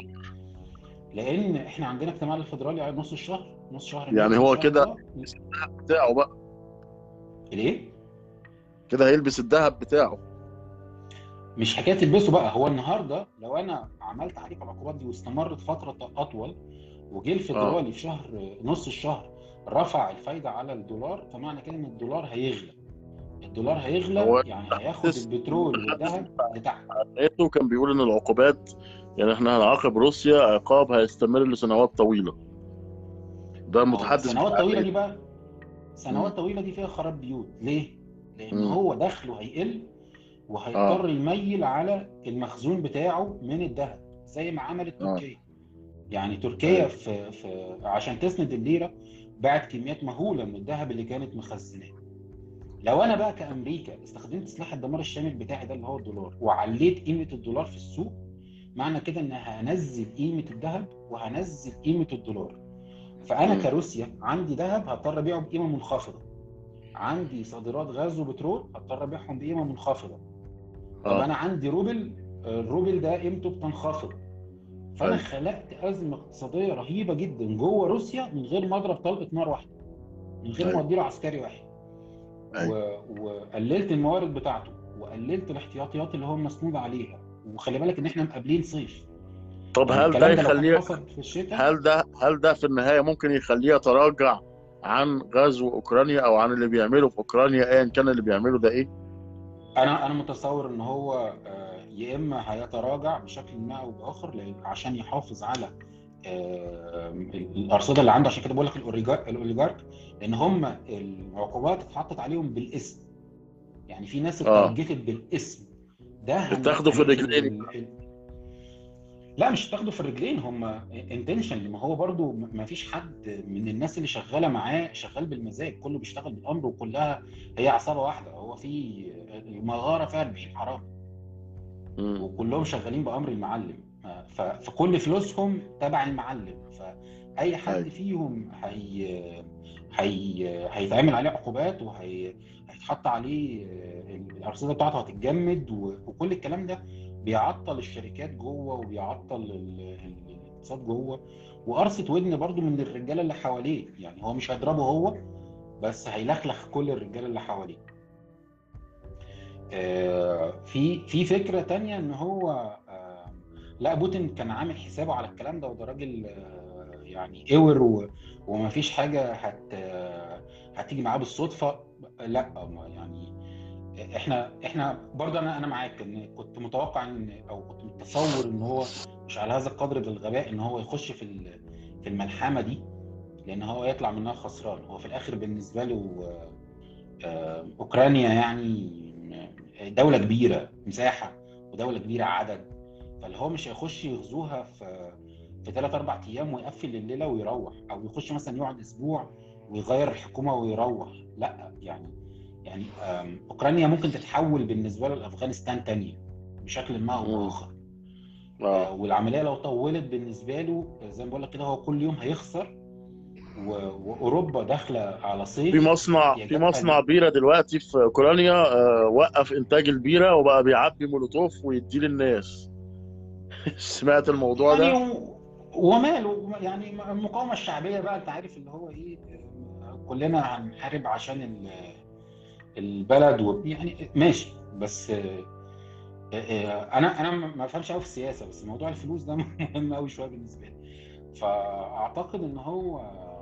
لان احنا عندنا اجتماع الفدرالي على نص الشهر نص شهر يعني مارس ان هو شاء كده الله يلبس الذهب بتاعه بقى ليه؟ كده هيلبس الذهب بتاعه مش حكايه تلبسه بقى هو النهارده لو انا عملت عليك العقوبات دي واستمرت فتره اطول وجه اه الفدرالي في شهر نص الشهر رفع الفايده على الدولار فمعنى كده ان الدولار هيغلى الدولار هيغلى هو يعني هياخد المتحدث البترول المتحدث والذهب لتحت ناتو كان بيقول ان العقوبات يعني احنا هنعاقب روسيا عقاب هيستمر لسنوات طويله ده اه المتحدث سنوات بتاع طويله دي ناتو بقى سنوات مم. طويله دي فيها خراب بيوت ليه؟ لان مم. هو دخله هيقل وهيضطر اه يميل على المخزون بتاعه من الذهب زي ما عملت اه تركيا يعني تركيا ايوه في في عشان تسند الليره باعت كميات مهوله من الذهب اللي كانت مخزناه لو انا بقى كامريكا استخدمت سلاح الدمار الشامل بتاعي ده اللي هو الدولار وعليت قيمه الدولار في السوق معنى كده ان هنزل قيمه الذهب وهنزل قيمه الدولار فانا مم. كروسيا عندي ذهب هضطر ابيعه بقيمه منخفضه عندي صادرات غاز وبترول هضطر ابيعهم بقيمه منخفضه طب اه انا عندي روبل الروبل ده قيمته بتنخفض فانا ايوه خلقت ازمه اقتصاديه رهيبه جدا جوه روسيا من غير ما اضرب طلقه نار واحده من غير ما ايوه اديله عسكري واحد ايوه و... وقللت الموارد بتاعته وقللت الاحتياطيات اللي هو مسنود عليها وخلي بالك ان احنا مقابلين صيف طب يعني هل ده الكلام ده لو كان يخليه حصل في الشتاء هل ده هل ده في النهايه ممكن يخليه يتراجع عن غزو اوكرانيا او عن اللي بيعمله في اوكرانيا ايا كان اللي بيعمله ده ايه؟ انا انا متصور ان هو آه، يا اما هيتراجع بشكل ما او باخر لأن- عشان يحافظ على آه، الارصده اللي عنده عشان كده بقول لك الأوريجا- الاوليجارك لان هم العقوبات اتحطت عليهم بالاسم يعني في ناس اه اتارجتت بالاسم ده هن- اتاخدوا في هنقتل الرجلين ال- ال- لا مش تاخده في الرجلين هم انتنشن ما هو برضو ما فيش حد من الناس اللي شغاله معاه شغال بالمزاج كله بيشتغل بالامر وكلها هي عصابه واحده هو في المغاره فيها 40 حرامي مم. وكلهم شغالين بامر المعلم ف- فكل فلوسهم تبع المعلم فاي حد ايوه فيهم هي هي هيتعمل عليه عقوبات وهيتحط عليه الارصده بتاعته هتتجمد و- وكل الكلام ده بيعطل الشركات جوه وبيعطل ال- ال- الاقتصاد جوه وقرصه ودن برضو من الرجاله اللي حواليه يعني هو مش هيضربه هو بس هيلخلخ كل الرجاله اللي حواليه آه، في في فكره تانية ان هو آه، لا بوتين كان عامل حسابه على الكلام ده وده راجل آه، يعني قور و- ومفيش حاجه هت آه، هتيجي معاه بالصدفه لا ما يعني احنا احنا برضه انا انا معاك ان كنت متوقع ان او كنت متصور ان هو مش على هذا القدر من الغباء ان هو يخش في ال- في الملحمه دي لان هو يطلع منها خسران هو في الاخر بالنسبه له آه، آه، اوكرانيا يعني دوله كبيره مساحه ودوله كبيره عدد فاللي هو مش هيخش يغزوها في في ثلاث اربع ايام ويقفل الليله ويروح او يخش مثلا يقعد اسبوع ويغير الحكومه ويروح لا يعني يعني آم، اوكرانيا ممكن تتحول بالنسبه له لافغانستان تانية بشكل ما او مم. باخر آه، اه والعمليه لو طولت بالنسبه له زي ما بقول لك كده هو كل يوم هيخسر و- واوروبا داخله على صيف في مصنع في احتياجاتها مصنع بيرة دلوقتي في اوكرانيا آه، وقف انتاج البيرة وبقى بيعبي مولوتوف ويديه للناس سمعت الموضوع يعني ده و- وماله يعني المقاومه الشعبيه بقى انت عارف اللي هو ايه كلنا هنحارب عشان ال- البلد و يعني ماشي بس آه، آه، انا انا ما بفهمش قوي في السياسه بس موضوع الفلوس ده مهم قوي شويه بالنسبه لي فاعتقد ان هو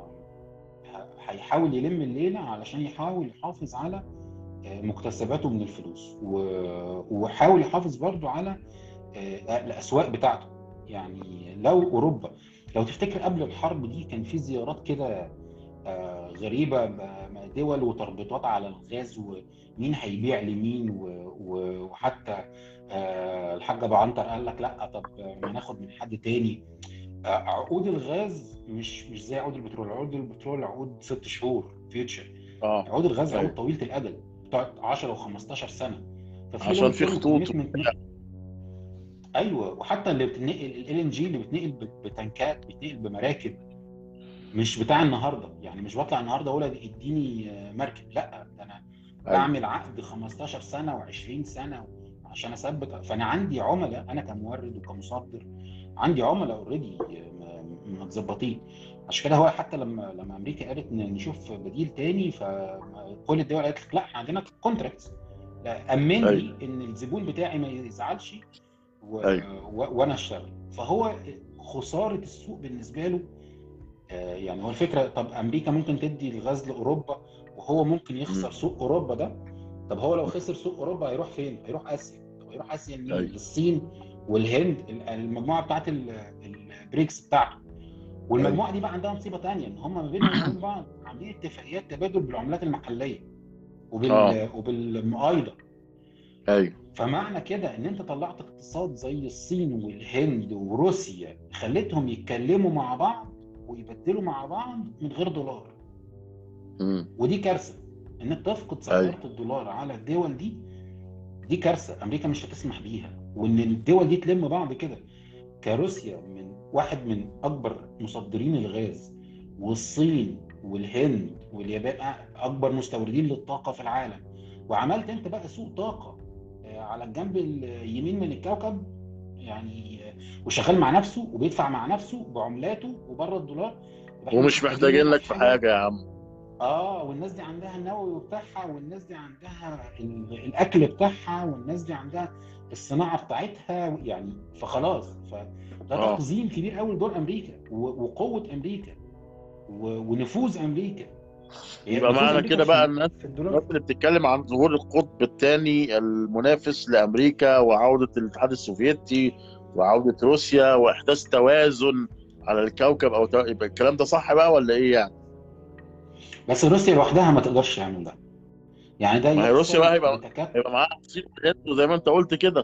ه- هيحاول يلم الليله علشان يحاول يحافظ على آه، مكتسباته من الفلوس و- وحاول يحافظ برضو على آه، الاسواق بتاعته يعني لو اوروبا لو تفتكر قبل الحرب دي كان في زيارات كده آه، غريبه ب- دول وتربطات على الغاز ومين هيبيع لمين و- و- وحتى آه، الحاج ابو عنتر قال لك لا طب ما ناخد من حد تاني آه، عقود الغاز مش مش زي عقود البترول عقود البترول عقود ست شهور فيوتشر اه عقود الغاز عقود أيوة. طويله الاجل بتقعد 10 و15 سنه ففي عشان long في term خطوط commitment ايوه وحتى اللي بتنقل ال ان جي اللي بتنقل ب- بتنكات بتنقل بمراكب مش بتاع النهارده يعني مش بطلع النهارده اقول اديني آه، مركب لا ده انا أيوة. بعمل عقد 15 سنه و20 سنه عشان اثبت فانا عندي عملاء انا كمورد وكمصدر عندي عملاء اوريدي متظبطين عشان كده هو حتى لما لما امريكا قالت ان نشوف بديل تاني فكل الدول قالت لك لا احنا عندنا كونتراكتس امن لي أيوة. ان الزبون بتاعي ما يزعلش و... أيوة. و... وانا اشتغل فهو خساره السوق بالنسبه له آه، يعني هو الفكره طب امريكا ممكن تدي الغاز لاوروبا وهو ممكن يخسر مم. سوق اوروبا ده طب هو لو خسر سوق اوروبا هيروح فين؟ هيروح اسيا طب هيروح اسيا لمين؟ أيوة. للصين والهند ال- المجموعه بتاعت ال- البريكس بتاعته والمجموعه دي بقى عندها مصيبه ثانيه ان هم ما بينهم وبين بعض عاملين اتفاقيات تبادل بالعملات المحليه وبال آه. وبالمقايضه ايوه فمعنى كده ان انت طلعت اقتصاد زي الصين والهند وروسيا خليتهم يتكلموا مع بعض ويبدلوا مع بعض من غير دولار مم. ودي كارثه انك تفقد سيطره الدولار على الدول دي دي كارثه امريكا مش هتسمح بيها وان الدول دي تلم بعض كده كروسيا من واحد من اكبر مصدرين الغاز والصين والهند واليابان اكبر مستوردين للطاقه في العالم وعملت انت بقى سوق طاقه آه، على الجنب اليمين من الكوكب يعني آه، وشغال مع نفسه وبيدفع مع نفسه بعملاته وبره الدولار يبقى إحنا ومش محتاجين لك في حاجه يا عم اه والناس دي عندها النووي بتاعها والناس دي عندها ال- الاكل بتاعها والناس دي عندها الصناعه بتاعتها يعني فخلاص فده آه. تقزيم كبير قوي لدور امريكا و- وقوه امريكا و- ونفوذ امريكا هي يبقى نفوذ معنى أمريكا كده في- بقى الناس في الدولار الناس اللي بتتكلم عن ظهور القطب الثاني المنافس لامريكا وعوده الاتحاد السوفيتي وعوده روسيا واحداث توازن على الكوكب او تو... يبقى الكلام ده صح بقى ولا ايه يعني؟ بس روسيا لوحدها ما تقدرش تعمل ده يعني ده ما هي روسيا يحصل بقى هيبقى- بتكات- هيبقى معاها الصين والهند وزي ما انت قلت كده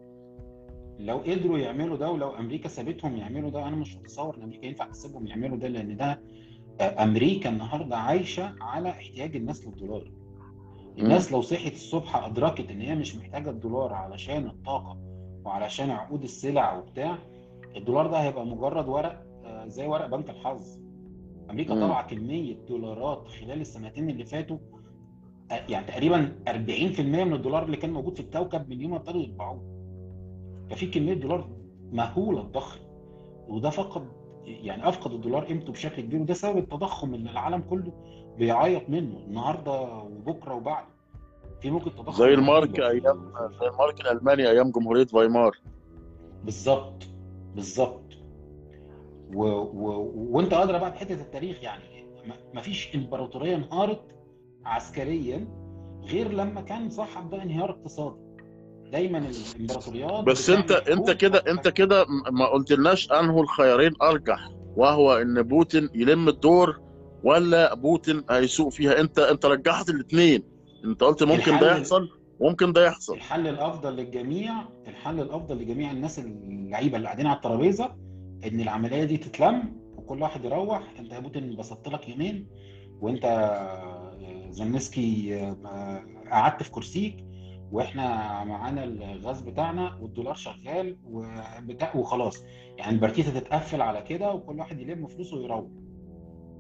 لو قدروا يعملوا ده ولو امريكا سابتهم يعملوا ده انا مش متصور ان امريكا ينفع تسيبهم يعملوا ده لان ده آه، امريكا النهارده عايشه على احتياج الناس للدولار الناس لو صحت الصبح ادركت ان هي مش محتاجه الدولار علشان الطاقه وعلشان عقود السلع وبتاع الدولار ده هيبقى مجرد ورق آه، زي ورق بنك الحظ امريكا مم. طبعا كميه دولارات خلال السنتين اللي فاتوا آه، يعني تقريبا 40% من الدولار اللي كان موجود في الكوكب من يوم ما ابتدوا يطبعوه ففي كميه دولار مهوله الضخم وده فقد يعني افقد الدولار قيمته بشكل كبير وده سبب التضخم اللي العالم كله بيعيط منه النهارده وبكره وبعده في ممكن تضخم زي المارك رهيبة في- ايام زي المارك الالماني ايام جمهوريه فايمار بالظبط بالظبط و... و... وانت ادرى بقى بحته التاريخ يعني ما فيش امبراطوريه انهارت عسكريا غير لما كان صاحب ده انهيار اقتصادي دايما الامبراطوريات بس انت بتعمل انت حروب كده حتى- انت كده م- ما قلتلناش انه الخيارين ارجح وهو ان بوتين يلم الدور ولا بوتين هيسوق فيها انت انت رجحت الاثنين انت قلت ممكن الحل- ده يحصل ممكن ده يحصل الحل الافضل للجميع الحل الافضل لجميع الناس اللعيبه اللي قاعدين على الترابيزه ان العمليه دي تتلم وكل واحد يروح انت يا بوتين بسطت لك يومين وانت آه، زلنسكي آه، قعدت في كرسيك واحنا معانا الغاز بتاعنا والدولار شغال وبتاع وخلاص يعني البرتيته تتقفل على كده وكل واحد يلم فلوسه ويروح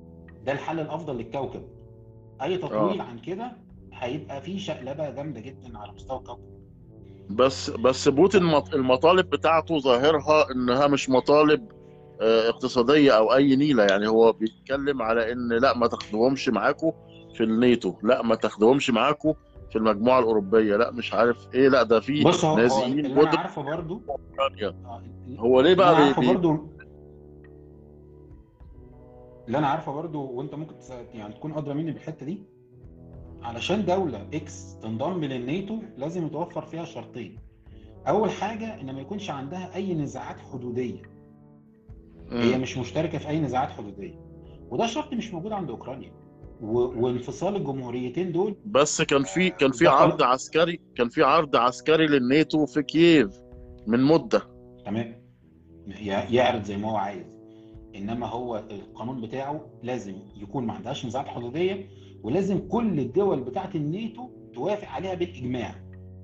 ده الحل الافضل للكوكب اي تطويل عن كده هيبقى فيه شقلبه جامده جدا على مستوى الكوكب بس بس بوتين مط- المطالب بتاعته ظاهرها انها مش مطالب آه، اقتصاديه او اي نيله يعني هو بيتكلم على ان لا ما تاخدوهمش معاكم في النيتو لا ما تاخدوهمش معاكم في المجموعه الاوروبيه لا مش عارف ايه لا ده في بص هو, هو نازيين اللي انا جدد عارفه برضو في اوكرانيا آه، هو ليه اللي انا بقى بي عارفه بي برضو اللي انا عارفه برضو وانت ممكن تس- يعني تكون ادرى مني بالحته دي علشان دوله اكس تنضم للناتو لازم يتوفر فيها شرطين اول حاجه ان ما يكونش عندها اي نزاعات حدوديه هي مم. مش مشتركه في اي نزاعات حدوديه وده شرط مش موجود عند اوكرانيا و- وانفصال الجمهوريتين دول بس كان في كان في ده عرض خلاص عسكري كان في عرض عسكري للناتو في كييف من مده تمام ي- يعرض زي ما هو عايز انما هو القانون بتاعه لازم يكون ما عندهاش نزاعات حدوديه ولازم كل الدول بتاعه الناتو توافق عليها بالاجماع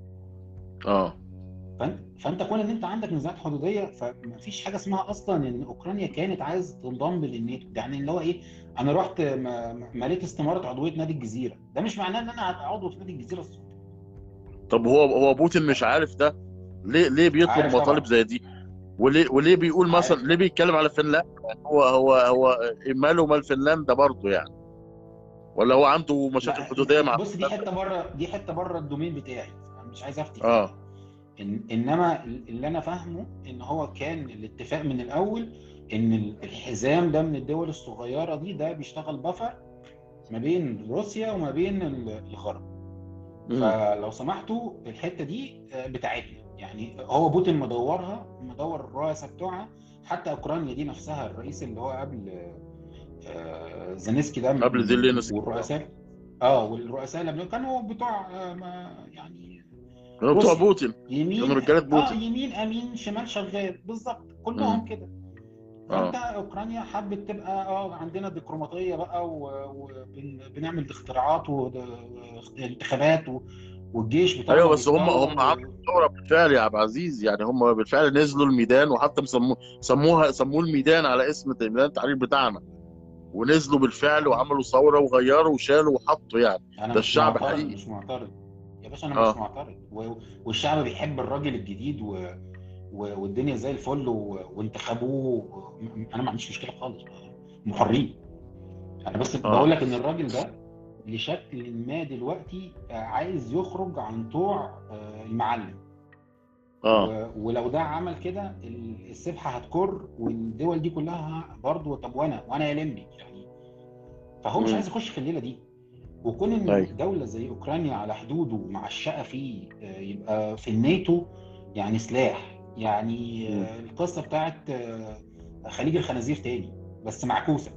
اه فانت فانت كون ان انت عندك نزاعات حدوديه فمفيش حاجه اسمها اصلا ان اوكرانيا كانت عايز تنضم للناتو يعني اللي هو ايه انا رحت م- م- مليت استماره عضويه نادي الجزيره ده مش معناه ان انا هبقى عضو في نادي الجزيره الصبح طب هو هو بوتين مش عارف ده ليه ليه بيطلب عارف مطالب طبعا زي دي وليه وليه بيقول مثلا عارف ليه بيتكلم على فنلندا يعني هو هو هو ماله مال فنلندا برضه يعني ولا هو عنده مشاكل لا حدوديه مع بص دي فنلندا حته بره دي حته بره الدومين بتاعي أنا مش عايز افتي فيها اه إن انما اللي انا فاهمه ان هو كان الاتفاق من الاول ان الحزام ده من الدول الصغيره دي ده بيشتغل بفر ما بين روسيا وما بين الغرب مم. فلو سمحتوا الحته دي آه، بتاعتنا يعني هو بوتين مدورها مدور الرؤساء بتوعها حتى اوكرانيا دي نفسها الرئيس اللي هو قبل آه، زيلينسكي ده قبل زيلينسكي والرؤساء اه والرؤساء اللي قبل كانوا بتوع آه، ما- يعني هو بتوع روسيا بوتين يمين كانوا رجاله اه بوتين يمين امين شمال شغال بالظبط كلهم مم. كده اه فانت اوكرانيا حبت تبقى اه عندنا دبلوماسيه بقى وبنعمل اختراعات وانتخابات والجيش بتاعنا ايوه بس هم بيتطور هم عملوا ثوره بالفعل يا عبد العزيز يعني هم بالفعل نزلوا الميدان وحتى مسموه سموها سموه الميدان على اسم ميدان التحرير بتاعنا ونزلوا بالفعل وعملوا ثوره وغيروا وشالوا وحطوا يعني انا ده مش الشعب معترض حقيقي مش معترض يا باشا انا اه مش معترض و- والشعب بيحب الراجل الجديد و... و... والدنيا زي الفل و... وانتخبوه انا ما عنديش مشكله خالص محرين انا بس اه بقول لك ان الراجل ده لشكل ما دلوقتي آه، عايز يخرج عن طوع آه، المعلم اه و- ولو ده عمل كده ال- السبحه هتكر والدول دي كلها برضه طب وانا وانا يا لمبي يعني فهو مش مم. عايز يخش في الليله دي وكون ان ايوه دوله زي اوكرانيا على حدوده معشقه فيه آه، يبقى في الناتو يعني سلاح يعني مم. آه، القصه بتاعت آه، خليج الخنازير تاني بس معكوسه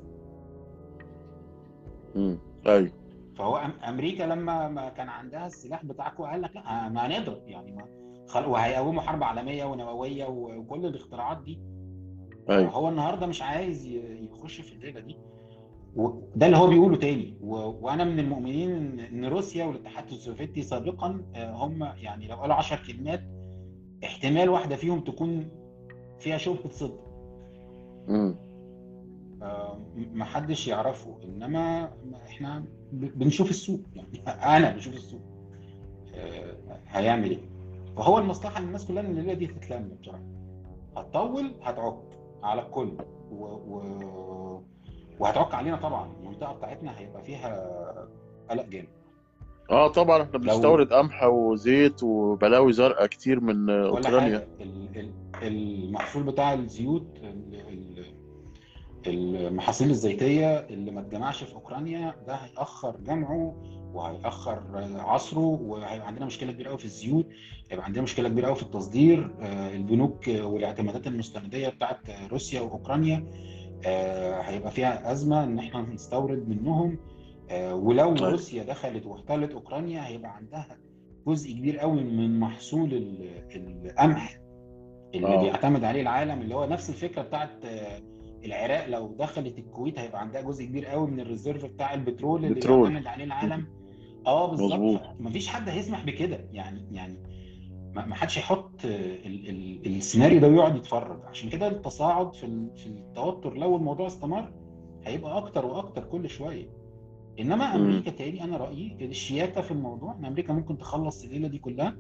مم. ايوه فهو أم- امريكا لما ما كان عندها السلاح بتاعكم قال لك لا ما هنضرب يعني ما خل... وهيقوموا حرب عالميه ونوويه و- وكل الاختراعات دي ايوه هو النهارده مش عايز ي- يخش في الليله دي وده اللي هو بيقوله تاني و... وانا من المؤمنين ان إن روسيا والاتحاد السوفيتي سابقا آه، هم يعني لو قالوا 10 كلمات احتمال واحده فيهم تكون فيها شبهه صدق مم. آه، ما حدش يعرفه انما ما احنا ب- بنشوف السوق يعني انا بشوف السوق آه، هيعمل ايه فهو المصلحه للناس كلها ان الليله دي تتلم بصراحه هتطول هتعك على الكل و... و... وهتعك علينا طبعا المنطقه بتاعتنا هيبقى فيها قلق جامد اه طبعا احنا لو بنستورد قمح وزيت وبلاوي زرقاء كتير من ولا اوكرانيا حاجه ال- ال- المحصول بتاع الزيوت ال- ال- المحاصيل الزيتيه اللي ما اتجمعش في اوكرانيا ده هيأخر جمعه وهيأخر عصره وهيبقى عندنا مشكله كبيره قوي في الزيوت هيبقى عندنا مشكله كبيره قوي في التصدير آه، البنوك والاعتمادات المستنديه بتاعت روسيا واوكرانيا آه، هيبقى فيها ازمه ان احنا نستورد منهم آه، ولو طيب. روسيا دخلت واحتلت اوكرانيا هيبقى عندها جزء كبير قوي من محصول ال- القمح اللي اه بيعتمد عليه العالم اللي هو نفس الفكره بتاعت آه، العراق لو دخلت الكويت هيبقى عندها جزء كبير قوي من الريزيرف بتاع البترول اللي بترول بيعتمد عليه العالم اه بالظبط مظبوط مفيش حد هيسمح بكده يعني يعني ما ما حدش هيحط ال ال السيناريو ده ويقعد يتفرج عشان كده التصاعد في ال- في التوتر لو الموضوع استمر هيبقى اكتر واكتر كل شويه انما مم. امريكا تاني انا رايي الشياكه في الموضوع ان امريكا ممكن تخلص الليله دي كلها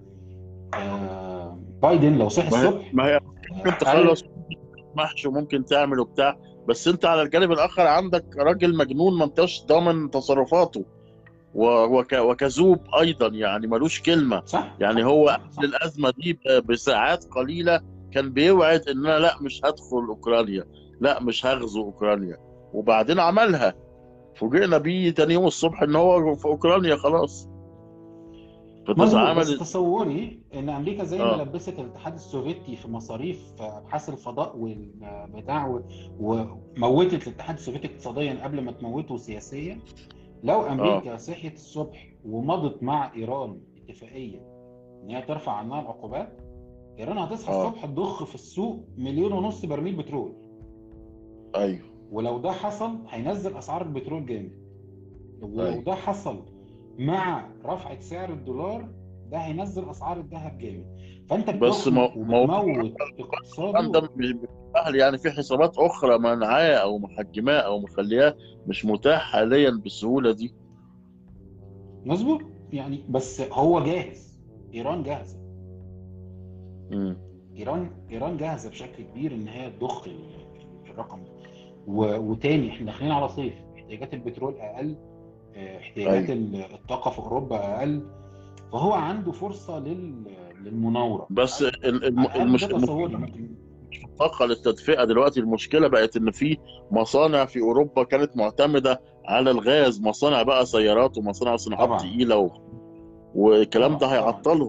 آه بايدن لو صحي ما هي الصبح ما هي ممكن تخلص محش وممكن تعمل وبتاع بس انت على الجانب الاخر عندك راجل مجنون ما انتش ضامن تصرفاته و- وك وكذوب ايضا يعني ملوش كلمه صح يعني هو صح. قبل الازمه دي ب- بساعات قليله كان بيوعد ان انا لا مش هدخل اوكرانيا لا مش هغزو اوكرانيا وبعدين عملها فوجئنا بيه تاني يوم الصبح ان هو في اوكرانيا خلاص مظبوط بس عمل تصوري ان امريكا زي آه. ما لبست الاتحاد السوفيتي في مصاريف ابحاث الفضاء والبتاع و- وموتت الاتحاد السوفيتي اقتصاديا قبل ما تموته سياسيا لو امريكا صحيت الصبح ومضت مع ايران اتفاقيه ان هي ترفع عنها العقوبات ايران هتصحى آه. الصبح تضخ في السوق مليون ونص برميل بترول ايوه ولو ده حصل هينزل اسعار البترول جامد ولو أيوة. ده حصل مع رفعة سعر الدولار ده هينزل اسعار الذهب جامد فانت بس بتخنق مو- موضوع وبتموت الكلام ده اقتصاده مش سهل يعني في حسابات اخرى منعاه او محجماه او مخلياه مش متاح حاليا بالسهوله دي مظبوط يعني بس هو جاهز ايران جاهزه مم. ايران ايران جاهزه بشكل كبير ان هي تضخ ال- الرقم ده و- وتاني احنا داخلين على صيف احتياجات البترول اقل اه، احتياجات ال- الطاقه في اوروبا اقل فهو عنده فرصه لل- للمناوره بس ال- الم- على الأقل المش... ده تصوري ممكن الطاقه للتدفئه دلوقتي المشكله بقت ان في مصانع في اوروبا كانت معتمده على الغاز مصانع بقى سيارات ومصانع صناعات طبعاً. تقيله و... والكلام ده طبعاً، طبعاً. هيعطلهم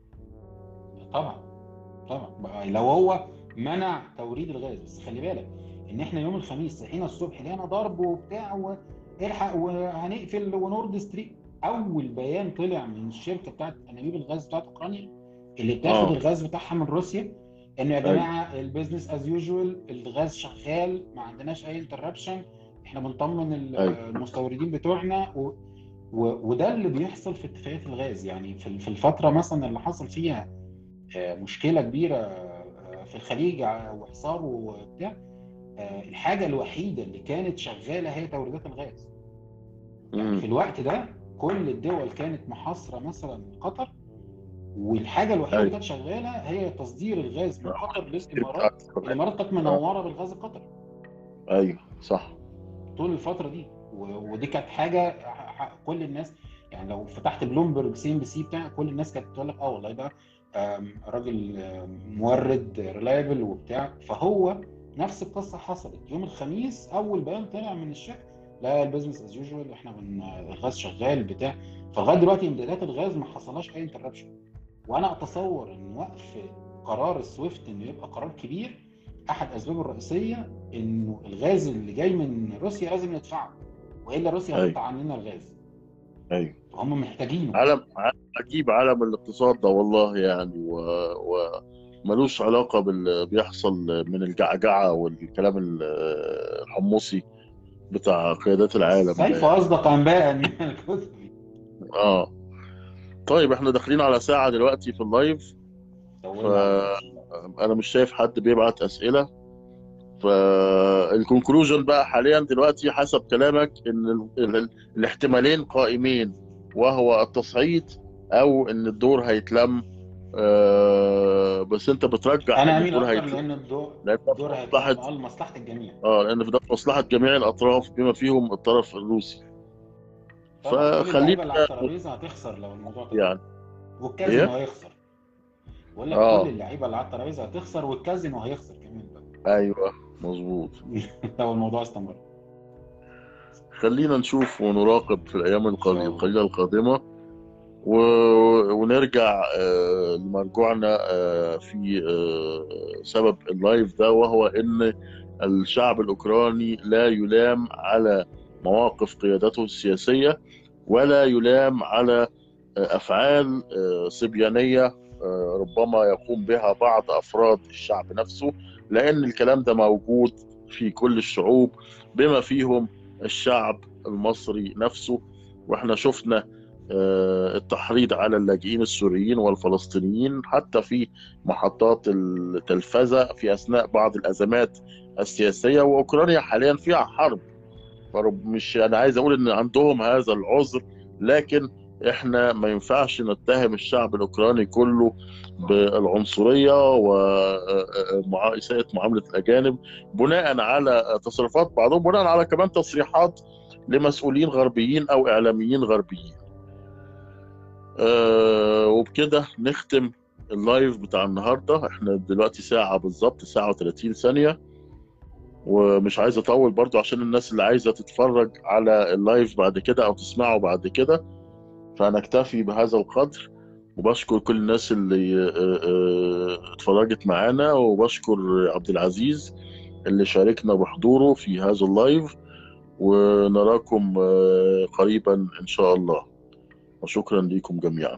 طبعا طبعا بقى لو هو منع توريد الغاز بس خلي بالك ان احنا يوم الخميس صحينا الصبح لقينا ضرب وبتاع والحق وهنقفل ونورد ستريم اول بيان طلع من الشركه بتاعت انابيب الغاز بتاعت اوكرانيا اللي بتاخد آه. الغاز بتاعها من روسيا انه يا أيوة. جماعه البيزنس از يوجوال الغاز شغال ما عندناش اي انتربشن احنا بنطمن ال- أيوة. المستوردين بتوعنا و... و... وده اللي بيحصل في اتفاقيات الغاز يعني في في الفتره مثلا اللي حصل فيها آه، مشكله كبيره آه، في الخليج ع- وحصار وبتاع آه، الحاجه الوحيده اللي كانت شغاله هي توريدات الغاز يعني في مم. الوقت ده كل الدول كانت محاصره مثلا قطر والحاجه الوحيده اللي أيوة. كانت شغاله هي تصدير الغاز من قطر للامارات الامارات كانت منوره بالغاز القطري ايوه صح طول الفتره دي و- ودي كانت حاجه ح- ح- كل الناس يعني لو فتحت بلومبرج سي ام بي سي بتاع كل الناس كانت تقول لك اه والله ده آم، راجل آم، مورد ريلايبل وبتاع فهو نفس القصه حصلت يوم الخميس اول بيان طلع من الشركه لا البيزنس از يوجوال احنا من الغاز شغال بتاع فلغايه دلوقتي امدادات الغاز ما حصلهاش اي انتربشن وانا اتصور ان وقف قرار السويفت انه يبقى قرار كبير احد اسبابه الرئيسيه انه الغاز اللي جاي من روسيا لازم ندفعه والا روسيا أيوة. هتقطع عننا الغاز ايوه فهم محتاجينه عالم عالم عجيب عالم الاقتصاد ده والله يعني و... و... ملوش علاقة باللي بيحصل من الجعجعة والكلام ال- الحمصي بتاع قيادات العالم ده سيف يعني. اصدق انباء من الكتب اه طيب احنا داخلين على ساعة دلوقتي في اللايف انا مش شايف حد بيبعت اسئلة فالكونكلوجن بقى حاليا دلوقتي حسب كلامك ان ال... ال... الاحتمالين قائمين وهو التصعيد او ان الدور هيتلم آه بس انت بترجع انا ان امين الدور اكتر هيتلم لان الدور لان ده الدور في هيبقى مصلحة لمصلحه الجميع اه لان في ده في مصلحة جميع الاطراف بما فيهم الطرف الروسي طبعا كل اللعيبه اللي على فخلينا الترابيزه هتخسر لو الموضوع ده يعني والكازينو ايه هيخسر بقول لك اه كل اللعيبه اللي على الترابيزه هتخسر والكازينو هيخسر كمان بقى ايوه مظبوط لو الموضوع استمر خلينا نشوف ونراقب في الايام ان القليلة شاء الله القليلة القادمة و... ونرجع آه، لمرجوعنا آه، في آه، سبب اللايف ده وهو ان الشعب الاوكراني لا يلام على مواقف قيادته السياسيه ولا يلام على آه، افعال آه، صبيانيه آه، ربما يقوم بها بعض افراد الشعب نفسه لان الكلام ده موجود في كل الشعوب بما فيهم الشعب المصري نفسه واحنا شفنا آه، التحريض على اللاجئين السوريين والفلسطينيين حتى في محطات التلفزة في أثناء بعض الأزمات السياسية وأوكرانيا حاليا فيها حرب فرب- مش انا عايز اقول ان عندهم هذا العذر لكن احنا ما ينفعش نتهم الشعب الاوكراني كله بالعنصريه وإساءة معامله الاجانب بناء على تصرفات بعضهم بناء على كمان تصريحات لمسؤولين غربيين او اعلاميين غربيين. أه وبكده نختم اللايف بتاع النهارده احنا دلوقتي ساعه بالظبط ساعه و30 ثانيه ومش عايز اطول برضو عشان الناس اللي عايزه تتفرج على اللايف بعد كده او تسمعه بعد كده فنكتفي بهذا القدر وبشكر كل الناس اللي آه، آه، اتفرجت معانا وبشكر عبد العزيز اللي شاركنا بحضوره في هذا اللايف ونراكم آه، قريبا ان شاء الله وشكرا لكم جميعا